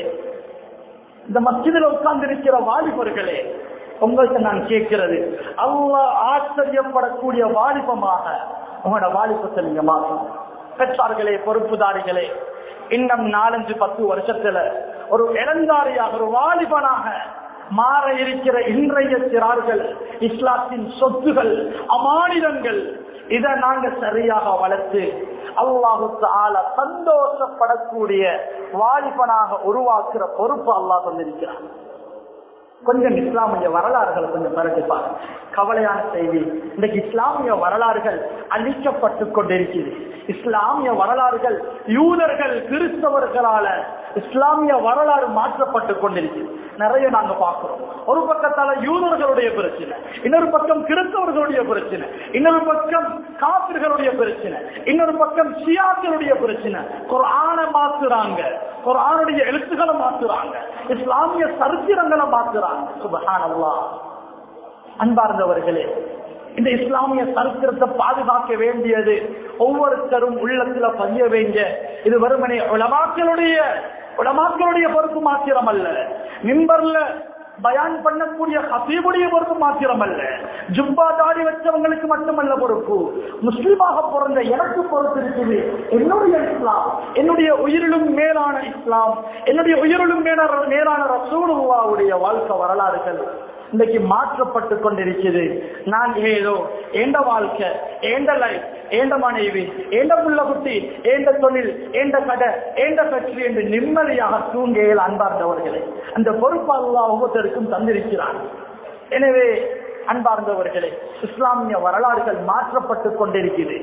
இந்த மஸ்ஜிதில் உட்கார்ந்து இருக்கிற வாலிபர்களே உங்கள்கிட்ட நான் கேட்கிறது அல்லாஹ் ஆச்சரியப்படக்கூடிய வாலிபமாக உங்களோட வாலிபத்தை நீங்க மாற்றணும் பெற்றார்களே பொறுப்புதாரிகளே இன்னும் நாலஞ்சு பத்து வருஷத்துல ஒரு இளந்தாரியாக ஒரு வாலிபனாக மாற இருக்கிற இன்றைய சிறார்கள் இஸ்லாத்தின் சொத்துகள் அமானிதங்கள் இதை நாங்க சரியாக வளர்த்து அல்லாஹு ஆல சந்தோஷப்படக்கூடிய வாலிபனாக உருவாக்குற பொறுப்பு அல்லாஹ் தந்திருக்கிறார் கொஞ்சம் இஸ்லாமிய வரலாறுகளை கொஞ்சம் பரட்டிப்பார் கவலையான செய்தி இன்றைக்கு இஸ்லாமிய வரலாறுகள் அழிக்கப்பட்டு கொண்டிருக்கிறது இஸ்லாமிய வரலாறுகள் யூதர்கள் கிறிஸ்தவர்களால இஸ்லாமிய வரலாறு மாற்றப்பட்டு கொண்டிருக்கிறது நிறைய நாங்க பார்க்கிறோம் ஒரு பக்கத்தால யூதர்களுடைய பிரச்சனை இன்னொரு பக்கம் கிறிஸ்தவர்களுடைய பிரச்சனை இன்னொரு பக்கம் காப்பிர்களுடைய பிரச்சனை இன்னொரு பக்கம் ஷியாக்களுடைய பிரச்சனை குரான மாத்துறாங்க குரானுடைய எழுத்துக்களை மாத்துறாங்க இஸ்லாமிய சரித்திரங்களை மாத்துறாங்க சுபஹானல்லா அன்பார்ந்தவர்களே இந்த இஸ்லாமிய சரித்திரத்தை பாதுகாக்க வேண்டியது ஒவ்வொருத்தரும் உள்ளத்துல பதிய வேண்டிய இது வெறுமனே உலமாக்களுடைய உலமாக்களுடைய பொறுப்பு மாத்திரம் அல்ல மிம்பர்ல பயான் பண்ணக்கூடிய ஹசீபுடைய பொறுப்பு மாத்திரம் அல்ல ஜுப்பா தாடி வச்சவங்களுக்கு மட்டுமல்ல பொறுப்பு முஸ்லிமாக பிறந்த எனக்கு பொறுப்பு இருக்குது என்னுடைய இஸ்லாம் என்னுடைய உயிரிலும் மேலான இஸ்லாம் என்னுடைய உயிரிலும் மேலான மேலான ரசூலுல்லாவுடைய வாழ்க்கை வரலாறுகள் இன்றைக்கு மாற்றப்பட்டு கொண்டிருக்கிறது நான் ஏதோ எந்த வாழ்க்கை எந்த லைஃப் எந்த மனைவி எந்த புள்ள குட்டி எந்த தொழில் எந்த கடை எந்த ஃபேக்டரி என்று நிம்மதியாக தூங்கையில் அன்பார்ந்தவர்களே அந்த பொறுப்பு அல்லா ஒவ்வொருத்தருக்கும் தந்திருக்கிறார் எனவே அன்பார்ந்தவர்களே இஸ்லாமிய வரலாறுகள் மாற்றப்பட்டு கொண்டிருக்கிறது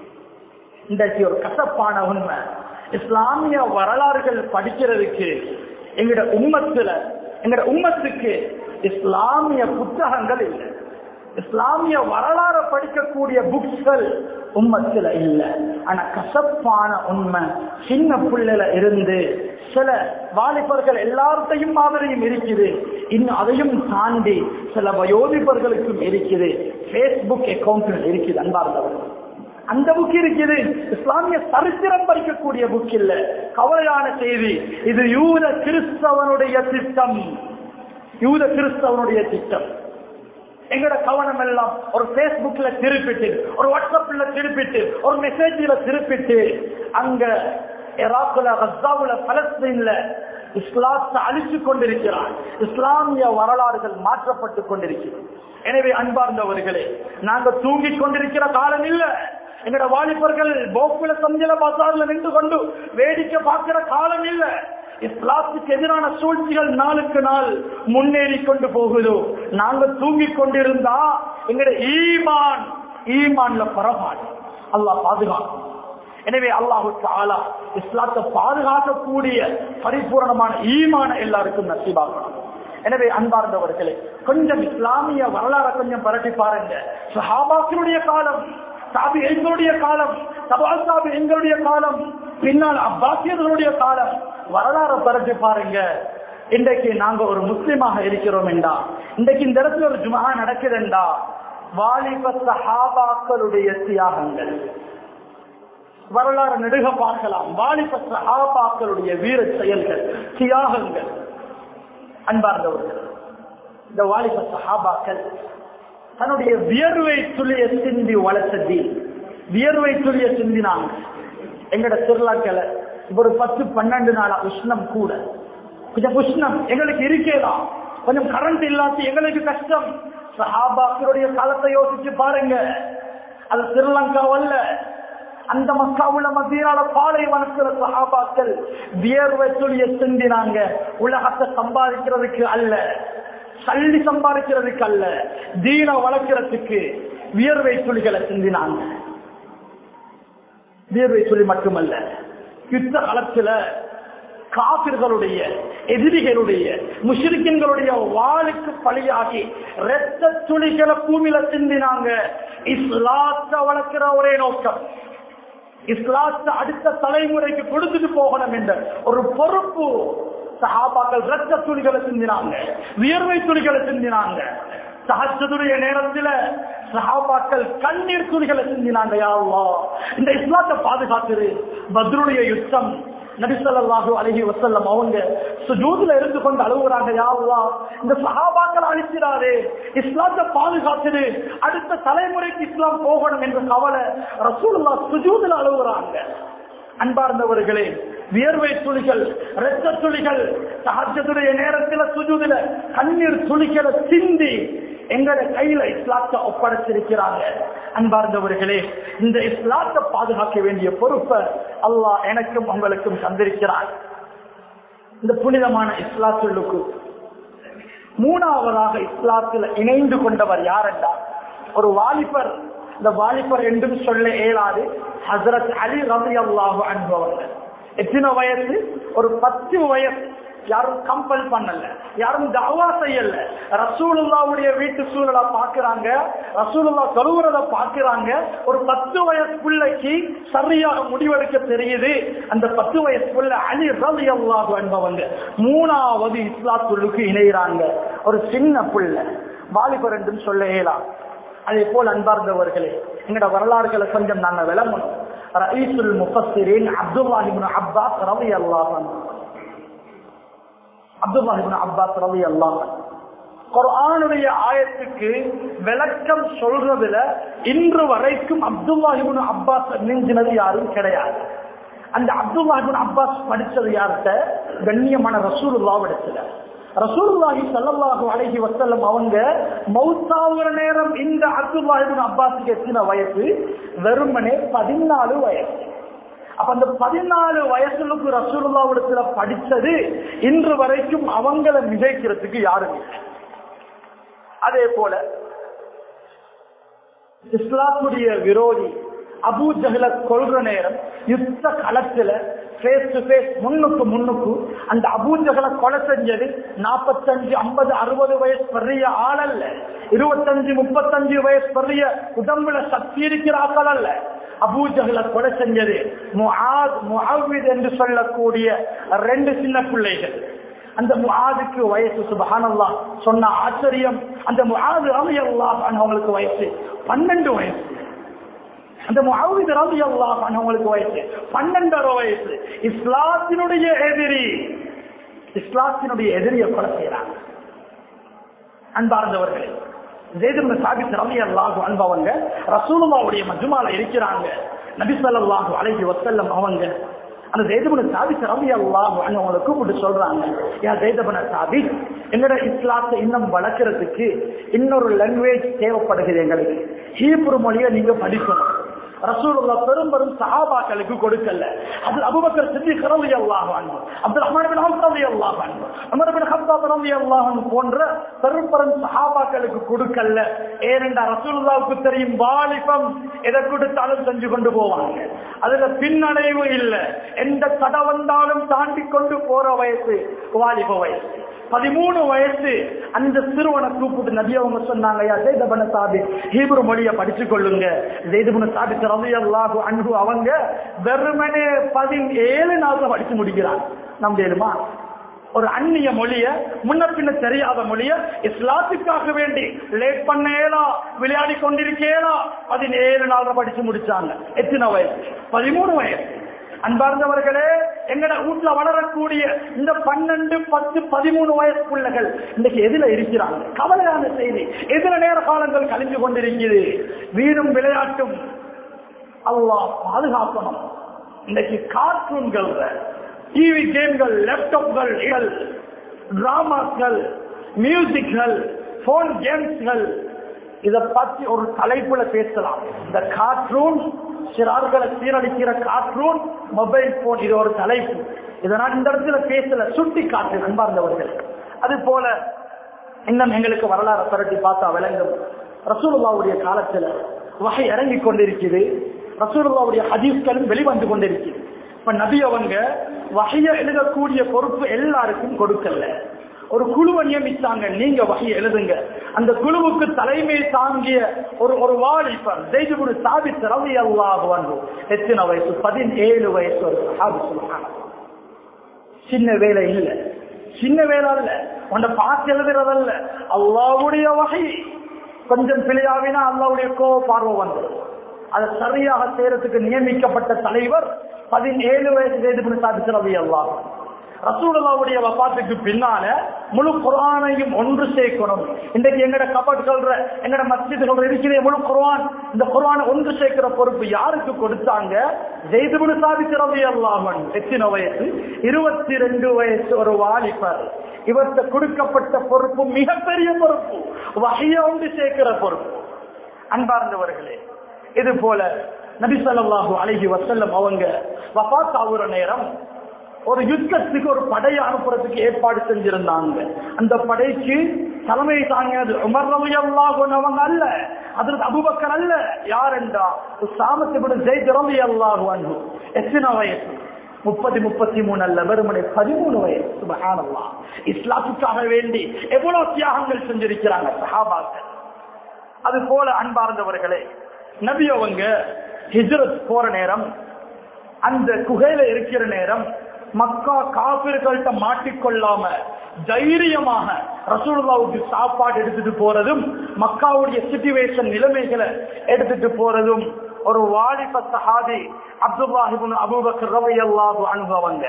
இன்றைக்கு ஒரு கசப்பான உண்மை இஸ்லாமிய வரலாறுகள் படிக்கிறதுக்கு எங்கட உம்மத்துல எங்கட உம்மத்துக்கு இஸ்லாமிய புத்தகங்கள் இல்லை இஸ்லாமிய வரலாறு படிக்கக்கூடிய புக்ஸ்கள் உம்மத்துல இல்ல ஆனா கசப்பான உண்மை சின்ன பிள்ளைல இருந்து சில வாலிபர்கள் எல்லார்த்தையும் மாதிரியும் இருக்குது இன்னும் அதையும் தாண்டி சில வயோதிபர்களுக்கும் இருக்குது பேஸ்புக் அக்கௌண்ட் இருக்குது அன்பார்ந்தவர்கள் அந்த புக் இருக்குது இஸ்லாமிய சரித்திரம் படிக்கக்கூடிய புக் இல்ல கவலையான செய்தி இது யூத கிறிஸ்தவனுடைய திட்டம் யூத கிறிஸ்தவனுடைய திட்டம் எங்களோட கவனம் எல்லாம் ஒரு பேஸ்புக்ல திருப்பிட்டு ஒரு வாட்ஸ்அப்ல திருப்பிட்டு ஒரு மெசேஜ்ல திருப்பிட்டு அங்க இராக்குல கசாவுல பலஸ்தீன்ல இஸ்லாத்தை அழிச்சு கொண்டிருக்கிறார் இஸ்லாமிய வரலாறுகள் மாற்றப்பட்டு கொண்டிருக்கிறது எனவே அன்பார்ந்தவர்களே நாங்க தூங்கிக் கொண்டிருக்கிற காலம் இல்ல எங்கட வாலிபர்கள் போக்குல சஞ்சல பசார்ல நின்று கொண்டு வேடிக்கை பார்க்கிற காலம் இல்ல இஸ்லாத்துக்கு எதிரான சூழ்ச்சிகள் நாளுக்கு நாள் முன்னேறி கொண்டு போகுதோ நாங்க தூங்கிக் கொண்டிருந்தா எங்கட ஈமான் ஈமான்ல பரவாடு அல்லாஹ் பாதுகாக்கும் எனவே அல்லாஹுக்கு ஆலா இஸ்லாத்தை பாதுகாக்கக்கூடிய பரிபூரணமான ஈமான எல்லாருக்கும் நசிபாகணும் எனவே அன்பார்ந்தவர்களே கொஞ்சம் இஸ்லாமிய வரலாறு கொஞ்சம் பரட்டி பாருங்க சஹாபாக்களுடைய காலம் சாபி எங்களுடைய காலம் சபால் சாபி எங்களுடைய காலம் பின்னால் அப்பாசியர்களுடைய காலம் வரலாறு பரட்டி பாருங்க இன்றைக்கு நாங்க ஒரு முஸ்லிமாக இருக்கிறோம் என்றா இன்றைக்கு இந்த இடத்துல ஒரு ஜுமா நடக்குதுண்டா வாலிப சஹாபாக்களுடைய தியாகங்கள் வரலாறு நெடுக பார்க்கலாம் வாலிப சஹாபாக்களுடைய வீர செயல்கள் தியாகங்கள் அன்பார்ந்தவர்கள் இந்த வாலிப சஹாபாக்கள் தன்னுடைய வியர்வை துளிய சிந்தி வளர்த்த தீன் வியர்வை துளிய சிந்தினாங்க எங்கட திருவிழாக்களை ஒரு பத்து பன்னெண்டு நாளா உஷ்ணம் கூட கொஞ்சம் உஷ்ணம் எங்களுக்கு இருக்கேதான் கொஞ்சம் கரண்ட் இல்லாத எங்களுக்கு கஷ்டம் சஹாபாக்களுடைய காலத்தை யோசிச்சு பாருங்க அது ஸ்ரீலங்காவல்ல அந்த மக்காவுல மத்தியால பாலைவனத்துல சஹாபாக்கள் வியர்வை துளிய சிந்தினாங்க உலகத்தை சம்பாதிக்கிறதுக்கு அல்ல சல்லி சம்பாதிக்கிறதுக்கு அல்ல தீன வளர்க்கிறதுக்கு வியர்வை துளிகளை சிந்தினாங்க வியர்வை துளி மட்டுமல்ல யுத்த காலத்துல காபிர்களுடைய எதிரிகளுடைய முஷிரிக்கின்களுடைய வாளுக்கு பலியாகி ரத்த துளிகளை பூமியில சிந்தினாங்க இஸ்லாத்த வளர்க்கிற ஒரே நோக்கம் இஸ்லாத்த அடுத்த தலைமுறைக்கு கொடுத்துட்டு போகணும் என்ற ஒரு பொறுப்பு சஹாபாக்கள் ரத்த துளிகளை சிந்தினாங்க வியர்வை துளிகளை சிந்தினாங்க சஹஜதுடைய நேரத்தில் சஹாபாக்கள் கண்ணீர் துளிகளை சிந்தினாங்க யாவா இந்த இஸ்லாத்தை பாதுகாத்துரு பத்ருடைய யுத்தம் நபிசல்லாஹு அலஹி வசல்லம் அவங்க சுஜூதுல இருந்து கொண்டு அழுகுறாங்க யாவா இந்த சஹாபாக்கள் அழிச்சிடாதே இஸ்லாத்தை பாதுகாத்துரு அடுத்த தலைமுறைக்கு இஸ்லாம் போகணும் என்ற கவலை ரசூல்லா சுஜூதுல அழுகுறாங்க அன்பார்ந்தவர்களே வியர்வை துளிகள் ரத்த துளிகள் சஹஜத்துடைய நேரத்தில் சுஜூதுல கண்ணீர் துளிகளை சிந்தி எங்களோட கையில இஸ்லாத்தை ஒப்படைச்சிருக்கிறாங்க அன்பார்ந்தவர்களே இந்த இஸ்லாத்தை பாதுகாக்க வேண்டிய பொறுப்பை அல்லாஹ் எனக்கும் உங்களுக்கும் தந்திருக்கிறார் இந்த புனிதமான இஸ்லாத்துள்ளுக்கு மூணாவதாக இஸ்லாத்தில் இணைந்து கொண்டவர் யார் என்றார் ஒரு வாலிபர் இந்த வாலிபர் என்றும் சொல்ல இயலாது ஹசரத் அலி ரவி அல்லாஹு அன்பவர்கள் எத்தனை வயசு ஒரு பத்து வயசு யாரும் கம்பல் பண்ணல யாரும் தவா செய்யல ரசூலுல்லாவுடைய வீட்டு சூழலை பாக்குறாங்க ரசூலுல்லா தொழுகிறத பாக்குறாங்க ஒரு பத்து வயசு பிள்ளைக்கு சரியாக முடிவெடுக்க தெரியுது அந்த பத்து வயசு பிள்ளை அலி ரவி அல்லாஹு என்பவங்க மூணாவது இஸ்லாத்துள்ளுக்கு இணைகிறாங்க ஒரு சின்ன பிள்ளை வாலிபர் என்றும் சொல்ல இயலாம் அதே போல் அன்பார்ந்தவர்களே எங்கட வரலாறுகளை கொஞ்சம் நாங்க விளம்பணும் ரயீசுல் முஃபஸ்ஸிரின் அப்துல்லாஹிபின் அப்பாஸ் ரவி அல்லாஹ் அப்துல்லாஹிபின் அப்பாஸ் ரவி அல்லாஹ் குர்ஆனுடைய ஆயத்துக்கு விளக்கம் சொல்றதுல இன்று வரைக்கும் அப்துல்லாஹிபின் அப்பாஸ் நெஞ்சினது யாரும் கிடையாது அந்த அப்துல்லாஹிபின் அப்பாஸ் படிச்சது யார்கிட்ட கண்ணியமான ரசூலுல்லாவிடத்துல ரசூலுல்லாஹி ஸல்லல்லாஹு அலைஹி வஸல்லம் அவங்க மௌத்தாவுற நேரம் இந்த அப்துல்லாஹிபின் அப்பாஸுக்கு எத்தனை வயசு வெறுமனே பதினாலு வயசு அப்ப அந்த பதினாலு வயசுக்கு ரசூலுல்லாவிடத்துல படிச்சது இன்று வரைக்கும் அவங்கள மிகைக்கிறதுக்கு யாரும் இல்லை அதே போல இஸ்லாத்துடைய விரோதி அபூ ஜஹல கொள்ற நேரம் யுத்த களத்துல பேஸ் டு பேஸ் முன்னுக்கு முன்னுக்கு அந்த அபூஜகளை கொலை செஞ்சது நாற்பத்தஞ்சு ஐம்பது அறுபது வயசு பெரிய ஆள் அல்ல இருபத்தஞ்சு முப்பத்தஞ்சு வயசு பெரிய உடம்புல சக்தி இருக்கிற ஆக்கள் அல்ல அபூஜகளை கொலை செஞ்சது முஆத் முஅவ்வித் என்று சொல்லக்கூடிய ரெண்டு சின்ன பிள்ளைகள் அந்த முஆதுக்கு வயசு சுபஹானல்லா சொன்ன ஆச்சரியம் அந்த முஆது ரலியல்லாஹு அன்ஹு அவங்களுக்கு வயசு பன்னெண்டு வயசு அந்த முஅவ்வித் ரலியல்லாஹு அன்ஹு அவங்களுக்கு வயசு பன்னெண்டரை வயசு இஸ்லாத்தினுடைய எதிரி இஸ்லாத்தினுடைய எதிரியை கொலை செய்யறாங்க அன்பார்ந்தவர்களே ஜெய்தம் சாபித் ரவி அல்லாஹு அன்பவங்க ரசூலுல்லாவுடைய மஜ்மால இருக்கிறாங்க நபி ஸல்லல்லாஹு அலைஹி வஸல்லம் அவங்க அந்த ஜெய்தபன சாபித் ரவி அல்லாஹு அவங்களை கூப்பிட்டு சொல்றாங்க ஏன் ஜெய்தபன சாபித் எங்களோட இஸ்லாத்தை இன்னும் வளர்க்கறதுக்கு இன்னொரு லாங்குவேஜ் தேவைப்படுகிறது எங்களுக்கு ஹீப்ரு மொழியை நீங்க படிக்கணும் ரசூலுல்லா பெரும் பெரும் சஹாபாக்களுக்கு கொடுக்கல அது அபூபக்கர் சித்திக் ரலியல்லாஹு அன்ஹு அப்துல் ரஹ்மான் பின் அவுஃப் ரலியல்லாஹு அன்ஹு உமர் பின் கத்தாப் ரலியல்லாஹு அன்ஹு போன்ற பெரும் பெரும் சஹாபாக்களுக்கு கொடுக்கல ஏனென்றா ரசூலுல்லாவுக்கு தெரியும் வாலிபம் எதை கொடுத்தாலும் செஞ்சு கொண்டு போவாங்க அதுல பின்னடைவு இல்ல எந்த தடை வந்தாலும் தாண்டி கொண்டு போற வயசு வாலிப வயசு பதிமூணு வயசு அந்த சிறுவனை கூப்பிட்டு நபி அவங்க சொன்னாங்க யா ஜெய்தபன சாபி ஹீப்ரு மொழியை படிச்சு கொள்ளுங்க ஜெய்தபன சாபி ரவி அல்லாஹு அன்பு அவங்க வெறுமனே பதினேழு நாள்ல படிச்சு முடிக்கிறாங்க நம்ப தெரியுமா ஒரு அந்நிய மொழிய முன்ன பின்ன தெரியாத மொழிய இஸ்லாத்துக்காக வேண்டி லேட் பண்ணேலா விளையாடி கொண்டிருக்கேலா பதினேழு நாள்ல படிச்சு முடிச்சாங்க எத்தனை வயசு பதிமூணு வயசு அன்பார்ந்தவர்களே எங்கட வீட்டுல வளரக்கூடிய இந்த பன்னெண்டு பத்து பதிமூணு வயசு பிள்ளைகள் இன்னைக்கு எதுல இருக்கிறாங்க கவலையான செய்தி எதிர நேர காலங்கள் கழிஞ்சு கொண்டிருக்கிறது வீடும் விளையாட்டும் அல்லாஹ் பாதுகாக்கணும் இன்னைக்கு கார்ட்டூன்கள் டிவி கேம்கள் லேப்டாப்கள் டிராமாக்கள் மியூசிக்கள் போன் கேம்ஸ்கள் இத பத்தி ஒரு தலைப்புல பேசலாம் இந்த கார்ட்டூன் சிறார்களை சீரழிக்கிற கார்ட்டூன் மொபைல் போன் இது ஒரு தலைப்பு இதை நான் இந்த இடத்துல பேசல சுட்டி காட்டு அன்பார்ந்தவர்கள் அது போல இன்னும் எங்களுக்கு வரலாறு புரட்டி பார்த்தா விளங்கும் ரசூலுல்லாவுடைய காலத்துல வகை இறங்கி கொண்டிருக்குது ரசூலுல்லாவுடைய ஹதீஸ்களும் வெளிவந்து கொண்டிருக்குது இப்ப நபி அவங்க வகைய எழுதக்கூடிய பொறுப்பு எல்லாருக்கும் கொடுக்கல ஒரு குழுவை நியமித்தாங்க நீங்க வகை எழுதுங்க அந்த குழுவுக்கு தலைமை தாங்கிய ஒரு ஒரு வாலிபர் ஜெய்துபுரு சாபித் ரவி அல்லாஹ் வந்து எத்தனை வயசு பதினேழு வயசு ஒரு சஹாபி சொல்லுவாங்க சின்ன வேலை இல்ல சின்ன வேலை அல்ல உன்னை பார்த்து எழுதுறதல்ல அல்லாவுடைய வகை கொஞ்சம் பிழையாவினா அல்லாவுடைய கோவ பார்வை வந்துடும் அதை சரியாக செய்யறதுக்கு நியமிக்கப்பட்ட தலைவர் பதினேழு வயசு செய்து சாதிச்சு ரவி அல்லாஹ் ரசூலுல்லாவுடைய வபாத்துக்கு பின்னால முழு குரானையும் ஒன்று சேர்க்கணும் இன்றைக்கு எங்கட கபட் சொல்ற எங்கட மஸ்ஜித் சொல்ற இருக்கிற முழு குரான் இந்த குரானை ஒன்று சேர்க்கிற பொறுப்பு யாருக்கு கொடுத்தாங்க ஜெய்துபுடு சாதிக்கிறவை அல்லாமன் எத்தனை வயசு இருபத்தி ரெண்டு வயசு ஒரு வாலிபர் இவர்கிட்ட கொடுக்கப்பட்ட பொறுப்பு மிகப்பெரிய பொறுப்பு வகைய ஒன்று சேர்க்கிற பொறுப்பு அன்பார்ந்தவர்களே இது போல நபி ஸல்லல்லாஹு அலைஹி வஸல்லம் அவங்க வஃபாத் ஆகுற நேரம் ஒரு யுத்தத்துக்கு ஒரு படையை அனுப்புறதுக்கு ஏற்பாடு செஞ்சிருந்தாங்க அந்த படைக்கு தலைமை தாங்கியது உமர் ரவி அவங்க அல்ல அதற்கு அபுபக்கர் அல்ல யார் என்றா சாமத்தை ஜெயித் ரவி அல்லாஹு அன்பு எத்தனை வயசு முப்பது முப்பத்தி மூணு அல்ல வெறுமனை பதிமூணு வயசு சுபஹானல்லாஹ் இஸ்லாத்துக்காக வேண்டி எவ்வளவு தியாகங்கள் செஞ்சிருக்கிறாங்க சஹாபாக்கள் அது போல அன்பார்ந்தவர்களே நபி அவங்க ஹிஜ்ரத் போற நேரம் அந்த குகையில இருக்கிற நேரம் மக்கா காபிர்கள்ட்ட மாட்டிக்கொள்ளாம தைரியமாக ரசூலுல்லாவுக்கு சாப்பாடு எடுத்துட்டு போறதும் மக்காவுடைய சிச்சுவேஷன் நிலைமைகளை எடுத்துட்டு போறதும் ஒரு வாலிப சஹாபி அப்துல்லாஹிபின் அபூபக்கர் ரலியல்லாஹு அன்ஹு அவங்க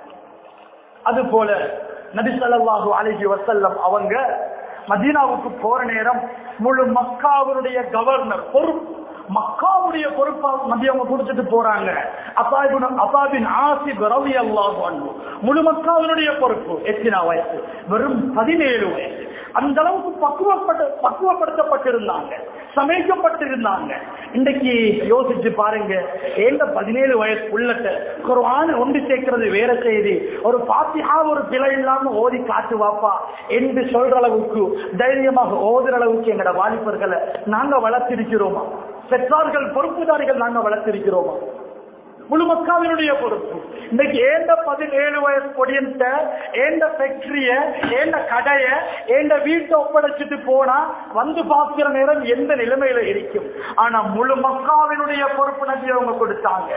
அது போல நபி ஸல்லல்லாஹு அலைஹி வஸல்லம் அவங்க மதீனாவுக்கு போற நேரம் முழு மக்காவுடைய கவர்னர் பொறுப்பு மக்காவுடைய பொறுப்பா நபி அவங்க கொடுத்துட்டு போறாங்க அசாபின் அசாபின் ஆசிப் ரவி அல்லாஹு அன்பு முழு மக்காவினுடைய பொறுப்பு எத்தனா வயசு வெறும் பதினேழு வயசு அந்த அளவுக்கு பக்குவப்பட்டு பக்குவப்படுத்தப்பட்டிருந்தாங்க சமைக்கப்பட்டிருந்தாங்க இன்னைக்கு யோசிச்சு பாருங்க ஏந்த பதினேழு வயசு உள்ளட்ட குர்ஆன் ஒன்று சேர்க்கிறது வேற செய்தி ஒரு பாத்தியா ஒரு பிழை இல்லாம ஓதி காட்டு வாப்பா என்று சொல்ற அளவுக்கு தைரியமாக ஓதுற அளவுக்கு எங்கட வாலிபர்களை நாங்க வளர்த்திருக்கிறோமா பெற்றார்கள் பொறுப்புதாரிகள் நாங்க வளர்த்திருக்கிறோமா முழு மக்காவினுடைய பொறுப்பு இன்னைக்கு ஏண்ட பதினேழு வயசு பொடியன்ட்ட ஏண்ட ஃபேக்டரிய ஏண்ட கடைய ஏண்ட வீட்டை ஒப்படைச்சிட்டு போனா வந்து பார்க்கிற நேரம் எந்த நிலைமையில இருக்கும் ஆனா முழு மக்காவினுடைய பொறுப்பு நபி அவங்க கொடுத்தாங்க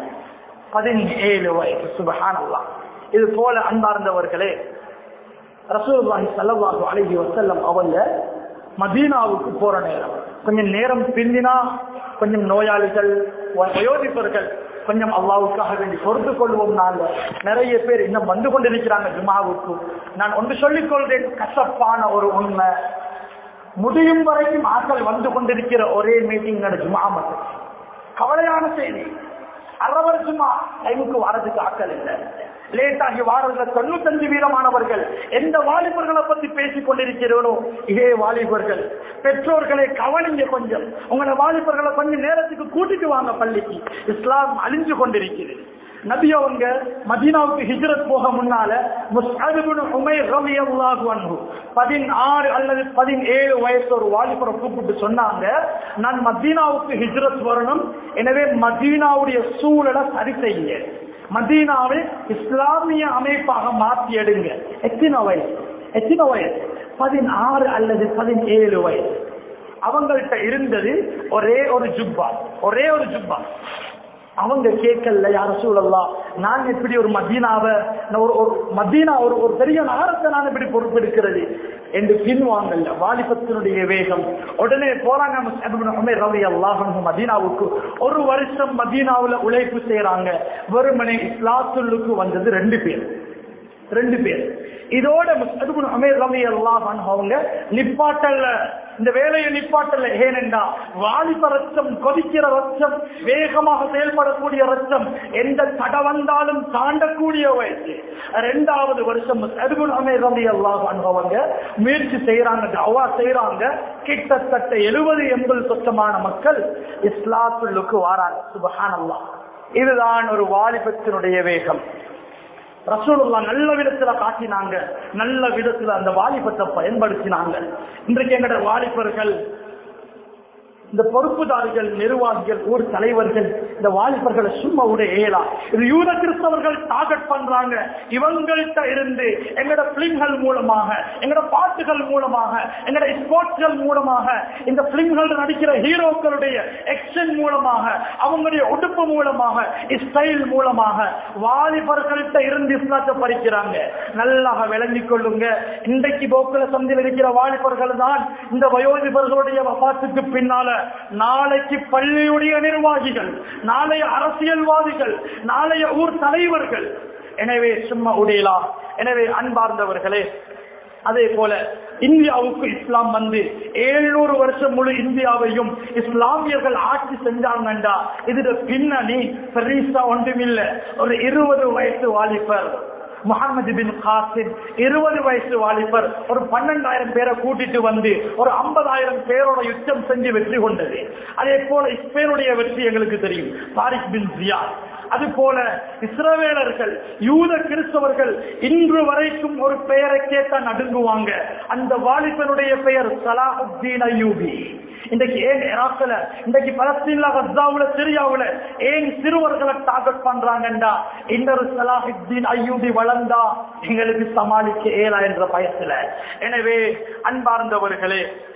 பதினேழு வயசு சுபஹானல்லாஹ் இது போல அன்பார்ந்தவர்களே ரசூலுல்லாஹி ஸல்லல்லாஹு அலைஹி வஸல்லம் அவங்க மதீனாவுக்கு போற நேரம் கொஞ்சம் நேரம் பிந்தினா கொஞ்சம் நோயாளிகள் வயோதிப்பர்கள் கொஞ்சம் அல்லாவுக்காக வேண்டி பொறுத்து கொள்வோம்னால நிறைய பேர் இன்னும் வந்து கொண்டிருக்கிறாங்க ஜுமாவுக்கு நான் ஒன்று சொல்லிக் கொள்றேன் கசப்பான ஒரு உண்மை முடியும் வரைக்கும் ஆட்கள் வந்து கொண்டிருக்கிற ஒரே மீட்டிங் ஜுமா மட்டும் கவலையான செய்தி அரை வருஷமா டைமுக்கு வாரதுக்கு ஆட்கள் இல்லை லேட் ஆகி வாரர்கள் தொண்ணூத்தஞ்சு வீதமானவர்கள் எந்த வாலிபர்களை பத்தி பேசிக் கொண்டிருக்கிறோனோ இதே வாலிபர்கள் பெற்றோர்களை கவனிங்க கொஞ்சம் உங்களை வாலிபர்களை கொஞ்சம் நேரத்துக்கு கூட்டிட்டு வாங்க பள்ளிக்கு இஸ்லாம் அழிஞ்சு கொண்டிருக்கிறது நபி அவங்க மதீனாவுக்கு ஹிஜ்ரத் போக முன்னால முஸ்அபின் உமைர் ரலியல்லாஹு அன்ஹு 16 அல்லது 17 வயசு ஒரு வாலிபரை கூப்பிட்டு சொன்னாங்க நான் மதீனாவுக்கு ஹிஜ்ரத் வரணும் எனவே மதீனாவுடைய சூழலை சரி செய்யுங்க மதீனாவை இஸ்லாமிய அமைப்பாக மாற்றி எடுங்க எத்தனை வயசு எத்தனை வயசு பதினாறு அல்லது பதினேழு வயசு அவங்கள்ட்ட இருந்தது ஒரே ஒரு ஜுப்பா ஒரே ஒரு ஜுப்பா அவங்க கேட்கல யார சூழல்லாம் நான் எப்படி ஒரு மதீனாவை நான் ஒரு ஒரு மதீனா ஒரு ஒரு பெரிய நகரத்தை நான் எப்படி பொறுப்பெடுக்கிறது என்று பின்வாங்கல்ல வாலிபத்தினுடைய வேகம் உடனே போறாங்க ரவி அல்லாஹ் மதீனாவுக்கு ஒரு வருஷம் மதீனாவுல உழைப்பு செய்யறாங்க வெறுமனே இஸ்லாத்துள்ளுக்கு வந்தது ரெண்டு பேர் ரெண்டு பேர் இதோட அமீர் ரவி அல்லாஹ் அவங்க நிப்பாட்டல்ல இந்த வேலையை நிப்பாட்டல்ல ஏனென்றா வாலிப ரத்தம் கொதிக்கிற ரத்தம் வேகமாக செயல்படக்கூடிய ரத்தம் எந்த தட வந்தாலும் தாண்டக்கூடிய வயசு ரெண்டாவது வருஷம் அமீர் ரவி அல்லாஹ் அவங்க முயற்சி செய்யறாங்க அவா செய்யறாங்க கிட்டத்தட்ட எழுபது எண்பது சொச்சமான மக்கள் இஸ்லாத்துள்ளுக்கு வாராங்க சுபஹான் அல்லாஹ் இதுதான் ஒரு வாலிபத்தினுடைய வேகம் ரசூலுல்லா நல்ல விதத்துல காட்டினாங்க நல்ல விதத்துல அந்த வாலிபத்தை பயன்படுத்தினாங்க இன்றைக்கு எங்கட வாலிபர்கள் இந்த பொறுப்புதாரிகள் நிர்வாகிகள் ஊர் தலைவர்கள் இந்த வாலிபர்களை சும்மா விட இயலா இது யூத கிறிஸ்தவர்கள் டார்கெட் பண்றாங்க இவங்கள்ட்ட இருந்து எங்கட பிலிம்கள் மூலமாக எங்கட பாட்டுகள் மூலமாக எங்கட ஸ்போர்ட்ஸ்கள் மூலமாக இந்த பிலிம்கள் நடிக்கிற ஹீரோக்களுடைய எக்ஷன் மூலமாக அவங்களுடைய உடுப்பு மூலமாக ஸ்டைல் மூலமாக வாலிபர்கள்ட்ட இருந்து இஸ்லாத்தை பறிக்கிறாங்க நல்லா விளங்கிக் கொள்ளுங்க இன்றைக்கு போக்குல சந்தில் இருக்கிற வாலிபர்கள் தான் இந்த வயோதிபர்களுடைய வபாத்துக்கு பின்னால நாளைக்கு பள்ளியுடைய நிர்வாகிகள் நாளைய அரசியல்வாதிகள் நாளைய ஊர் தலைவர்கள் எனவே சும்மா உடையலா எனவே அன்பார்ந்தவர்களே அதே போல இந்தியாவுக்கு இஸ்லாம் வந்து ஏழுநூறு வருஷம் முழு இந்தியாவையும் இஸ்லாமியர்கள் ஆட்சி செஞ்சாங்கண்டா இதுல பின்னணி பெரிசா ஒன்றுமில்லை ஒரு இருபது வயசு வாலிபர் முகமது பின் காசிம் இருபது வயசு வாலிபர் ஒரு பன்னெண்டாயிரம் பேரை கூட்டிட்டு வந்து ஒரு ஐம்பதாயிரம் பேரோட யுத்தம் செஞ்சு வெற்றி கொண்டது அதே போல இஸ்பேனுடைய வெற்றி எங்களுக்கு தெரியும் தாரிக் பின் ஜியாத் அது போல இஸ்ரவேலர்கள் யூத கிறிஸ்தவர்கள் இன்று வரைக்கும் ஒரு பெயரை கேட்டா நடுங்குவாங்க அந்த வாலிபனுடைய பெயர் சலாஹுத்தீன் அய்யூபி இன்றைக்கு ஏன் இராக்கல இன்றைக்கு பலஸ்தீன்ல கஸ்தாவுல சிரியாவுல ஏன் சிறுவர்களை டார்கெட் பண்றாங்கண்டா இன்னொரு சலாஹுத்தீன் ஐயூபி வளர்ந்தா எங்களுக்கு சமாளிக்க இயலா என்ற பயத்துல எனவே அன்பார்ந்தவர்களே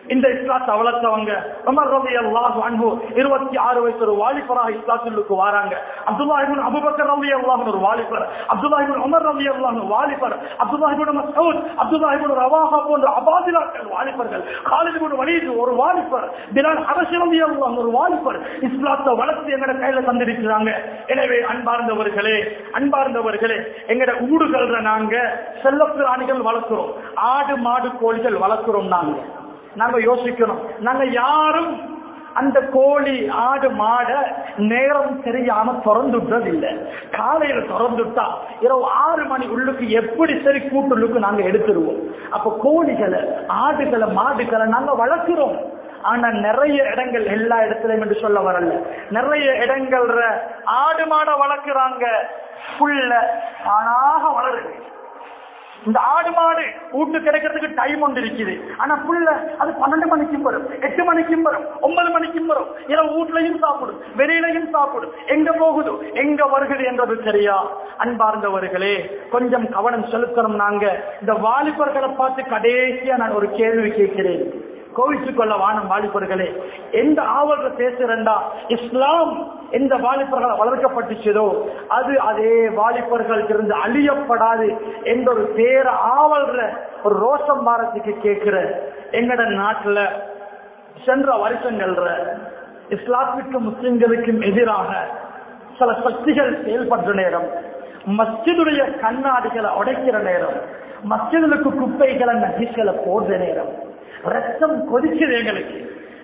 இந்த இஸ்லாத்தை வளர்த்தவங்க உமர் ரவி அல்லாஹ் அன்பு இருபத்தி ஆறு வயசு ஒரு வாலிபராக இஸ்லாத்திற்கு வராங்க அப்துல்லாஹிபின் அபுபக்கர் ரவி அல்லாஹ் ஒரு வாலிபர் அப்துல்லாஹிபின் உமர் ரவி அல்லாஹ் வாலிபர் அப்துல்லாஹிபின் மசூத் அப்துல்லாஹிபின் ரவாஹா போன்ற அபாதிலாக்கள் வாலிபர்கள் காலிதிபின் வலீது ஒரு வாலிபர் பிலால் அரசு ரவி அல்லாஹ் ஒரு வாலிபர் இஸ்லாத்தை வளர்த்து எங்கட கையில தந்திருக்கிறாங்க எனவே அன்பார்ந்தவர்களே அன்பார்ந்தவர்களே எங்கட ஊடுகள்ற நாங்க செல்ல பிராணிகள் வளர்க்கிறோம் ஆடு மாடு கோழிகள் வளர்க்கிறோம் நாங்க நாங்க யோசிக்கணும் நாங்க யாரும் அந்த கோழி ஆடு மாட நேரம் தெரியாம திறந்துட்டது இல்ல காலையில திறந்துட்டா இரவு ஆறு மணி உள்ளுக்கு எப்படி சரி கூட்டுள்ளுக்கு நாங்க எடுத்துருவோம் அப்ப கோழிகளை ஆடுகளை மாடுகளை நாங்க வளர்க்கிறோம் ஆனா நிறைய இடங்கள் எல்லா இடத்துலயும் என்று சொல்ல வரல நிறைய இடங்கள்ல ஆடு மாட வளர்க்கிறாங்க புல்ல ஆனாக வளருது இந்த ஆடு மாடு வீட்டு கிடைக்கிறதுக்கு டைம் ஒன்று இருக்குது ஆனா புள்ள அது பன்னெண்டு மணிக்கும் வரும் எட்டு மணிக்கும் வரும் ஒன்பது மணிக்கும் வரும் இரவு வீட்லயும் சாப்பிடும் வெளியிலையும் சாப்பிடும் எங்க போகுது எங்க வருகிறது என்றது சரியா அன்பார்ந்தவர்களே கொஞ்சம் கவனம் செலுத்தணும் நாங்க இந்த வாலிபர்களை பார்த்து கடைசியா நான் ஒரு கேள்வி கேட்கிறேன் கோவிச்சுக் கொள்ள வானம் வாலிபர்களே எந்த ஆவல்ல பேசுறா இஸ்லாம் எந்த வாலிபர்கள் வளர்க்கப்பட்டுச்சதோ அது அதே வாலிபர்கள் இருந்து அழியப்படாது என்ற ஒரு பேர ஆவல்ல ஒரு ரோஷம் பாரத்துக்கு கேட்கிற எங்கட நாட்டுல சென்ற வருஷங்கள்ல இஸ்லாத்துக்கும் முஸ்லிம்களுக்கும் எதிராக சில சக்திகள் செயல்படுற நேரம் மஸ்ஜிதுடைய கண்ணாடிகளை உடைக்கிற நேரம் மஸ்ஜிதுக்கு குப்பைகளை நகைகளை போடுற நேரம் ரத்தம் கொதிக்குது எங்களுக்கு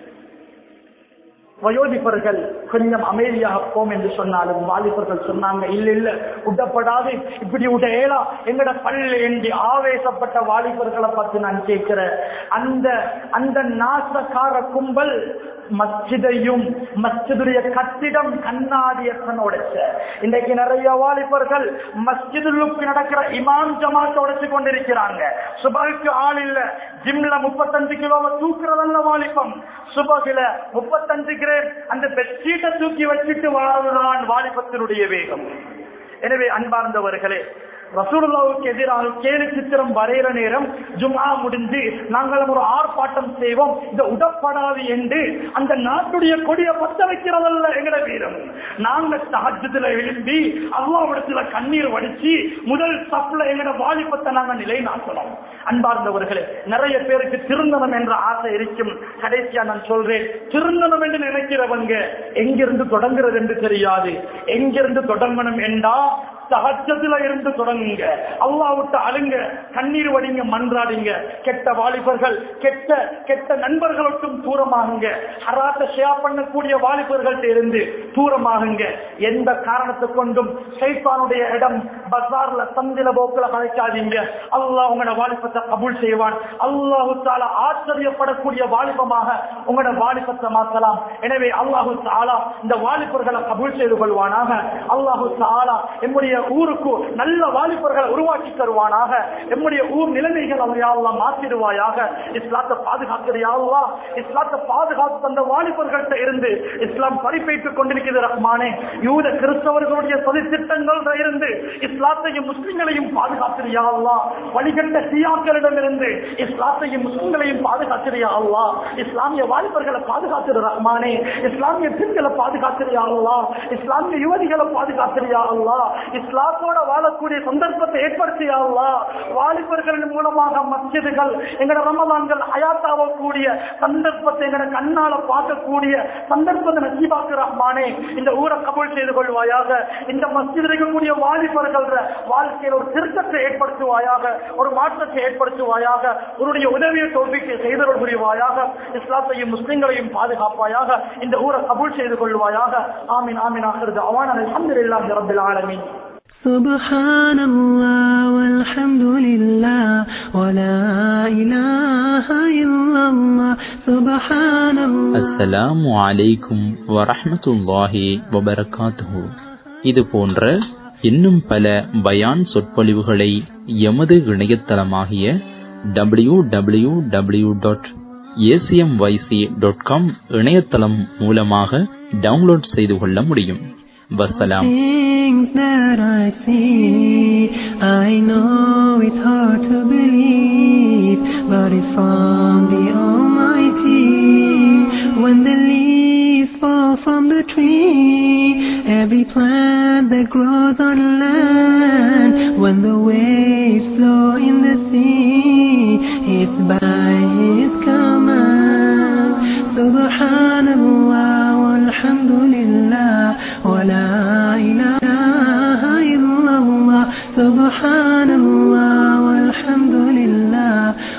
வயோதிபர்கள் கொஞ்சம் அமைதியாக போம் என்று சொன்னாலும் வாலிபர்கள் சொன்னாங்க இல்ல இல்ல உடப்படாது இப்படி உடையலா எங்கட பள்ளி என்று ஆவேசப்பட்ட வாலிபர்களை பார்த்து நான் கேட்கிறேன் அந்த அந்த நாசக்கார கும்பல் மஸ்ஜிதையும் மஸ்ஜிதுடைய கட்டிடம் கண்ணாடியத்தன் உடைச்ச இன்றைக்கு நிறைய வாலிபர்கள் மஸ்ஜிதுக்கு நடக்கிற இமாம் ஜமாத்தை உடைச்சு கொண்டிருக்கிறாங்க சுபகுக்கு ஆள் இல்ல ஜிம்ல முப்பத்தஞ்சு கிலோவை தூக்குறதல்ல வாலிபம் சுபகுல முப்பத்தஞ்சு கிரேட் அந்த பெட்ஷீட்டை தூக்கி வச்சுட்டு வாழ்தான் வாலிபத்தினுடைய வேகம் எனவே அன்பார்ந்தவர்களே ரசூலுல்லாவுக்கு எதிராக கேலி சித்திரம் வரைகிற நேரம் ஜும்ஆ முடிஞ்சு நாங்கள் ஒரு ஆர்ப்பாட்டம் செய்வோம் இந்த உடப்படாது என்று அந்த நாட்டுடைய கொடியை பத்த வைக்கிறதல்ல எங்கட வீரம் நாங்க தஹஜத்துல எழும்பி அல்லாவிடத்துல கண்ணீர் வடிச்சு முதல் சப்ல எங்கட வாலிபத்தை நாங்க நிலைநாட்டணும் அன்பார்ந்தவர்களே நிறைய பேருக்கு திருந்தனம் என்ற ஆசை இருக்கும் கடைசியா நான் சொல்றேன் திருந்தனம் என்று நினைக்கிறவங்க எங்கிருந்து தொடங்குறது என்று தெரியாது எங்கிருந்து தொடங்கணும் என்றா சகஜத்துல இருந்து தொடங்குங்க அல்லா விட்டு அழுங்க கண்ணீர் வடிங்க மன்றாடிங்க கெட்ட வாலிபர்கள் கெட்ட கெட்ட நண்பர்களுக்கும் தூரமாகுங்க ஹராத்த ஷேர் பண்ணக்கூடிய வாலிபர்கள் இருந்து தூரமாகுங்க எந்த காரணத்தை கொண்டும் சைத்தானுடைய இடம் பசார்ல சந்தில போக்குல கலைக்காதீங்க அல்லாஹ் உங்களோட வாலிபத்தை கபூல் செய்வான் அல்லாஹு தாலா ஆச்சரியப்படக்கூடிய வாலிபமாக உங்களோட வாலிபத்தை மாற்றலாம் எனவே அல்லாஹு தாலா இந்த வாலிபர்களை கபூல் செய்து கொள்வானாக அல்லாஹு தாலா எம்முடைய ஊருக்கு நல்ல வாலிபர்களை உருவாக்கி தருவானாக எம்முடைய ஊர் நிலைமைகள் அவையாவெல்லாம் மாற்றிடுவாயாக இஸ்லாத்தை பாதுகாக்கிறியாவா இஸ்லாத்தை பாதுகாத்து தந்த வாலிபர்கள்ட்ட இருந்து இஸ்லாம் பறிப்பேற்றுக் கொண்டிருக்கிறது ரஹ்மானே யூத கிறிஸ்தவர்களுடைய சதி திட்டங்கள் இருந்து இஸ்லாத்தையும் முஸ்லிம்களையும் பாதுகாக்கிறியாவா வழிகட்ட சியாக்களிடம் இருந்து இஸ்லாத்தையும் முஸ்லிம்களையும் பாதுகாக்கிறியா அல்லா இஸ்லாமிய வாலிபர்களை பாதுகாக்கிற ரஹ்மானே இஸ்லாமிய பெண்களை பாதுகாக்கிறியா அல்லா இஸ்லாமிய யுவதிகளை பாதுகாக்கிறியா அல்லா இஸ்லாத்தோட வாழக்கூடிய சந்தர்ப்பத்தை ஏற்படுத்தியாவா வாலிபர்களின் மூலமாக மஸ்ஜிதுகள் எங்கட ரமலான்கள் அயாத்தாவக்கூடிய சந்தர்ப்பத்தை எங்கட கண்ணால பார்க்கக்கூடிய சந்தர்ப்பத்தை நசீபாக்கு ரஹ்மானே இந்த ஊரை கபூல் செய்து கொள்வாயாக இந்த மஸ்ஜித் இருக்கக்கூடிய வாலிபர்கள் வாழ்க்கையில் ஒரு திருத்தத்தை ஏற்படுத்துவாயாக ஒரு மாற்றத்தை ஏற்படுத்துவாயாக உன்னுடைய உதவியை தோல்விக்கு செய்தவர்கள் புரிவாயாக இஸ்லாத்தையும் முஸ்லிம்களையும் பாதுகாப்பாயாக இந்த ஊரை கபூல் செய்து கொள்வாயாக ஆமீன் ஆமீன் ஆகிறது அவான் அல்ஹம்துலில்லாஹி ரப்பில் ஆலமீன் سبحان الله والحمد لله ولا إله إلا الله سبحان الله அஸ்ஸலாமு அலைக்கும் வரஹ்மத்துல்லாஹி வபரகாத்துஹு இது போன்ற இன்னும் பல பயான் சொற்பொழிவுகளை எமது இணையதளமாகிய W W W dot ACMYC dot com இணையதளம் மூலமாக டவுன்லோட் செய்து கொள்ள முடியும் வசலாம் Things that I see, I know it's hard to believe, but it's from the Almighty.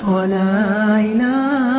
ولا إله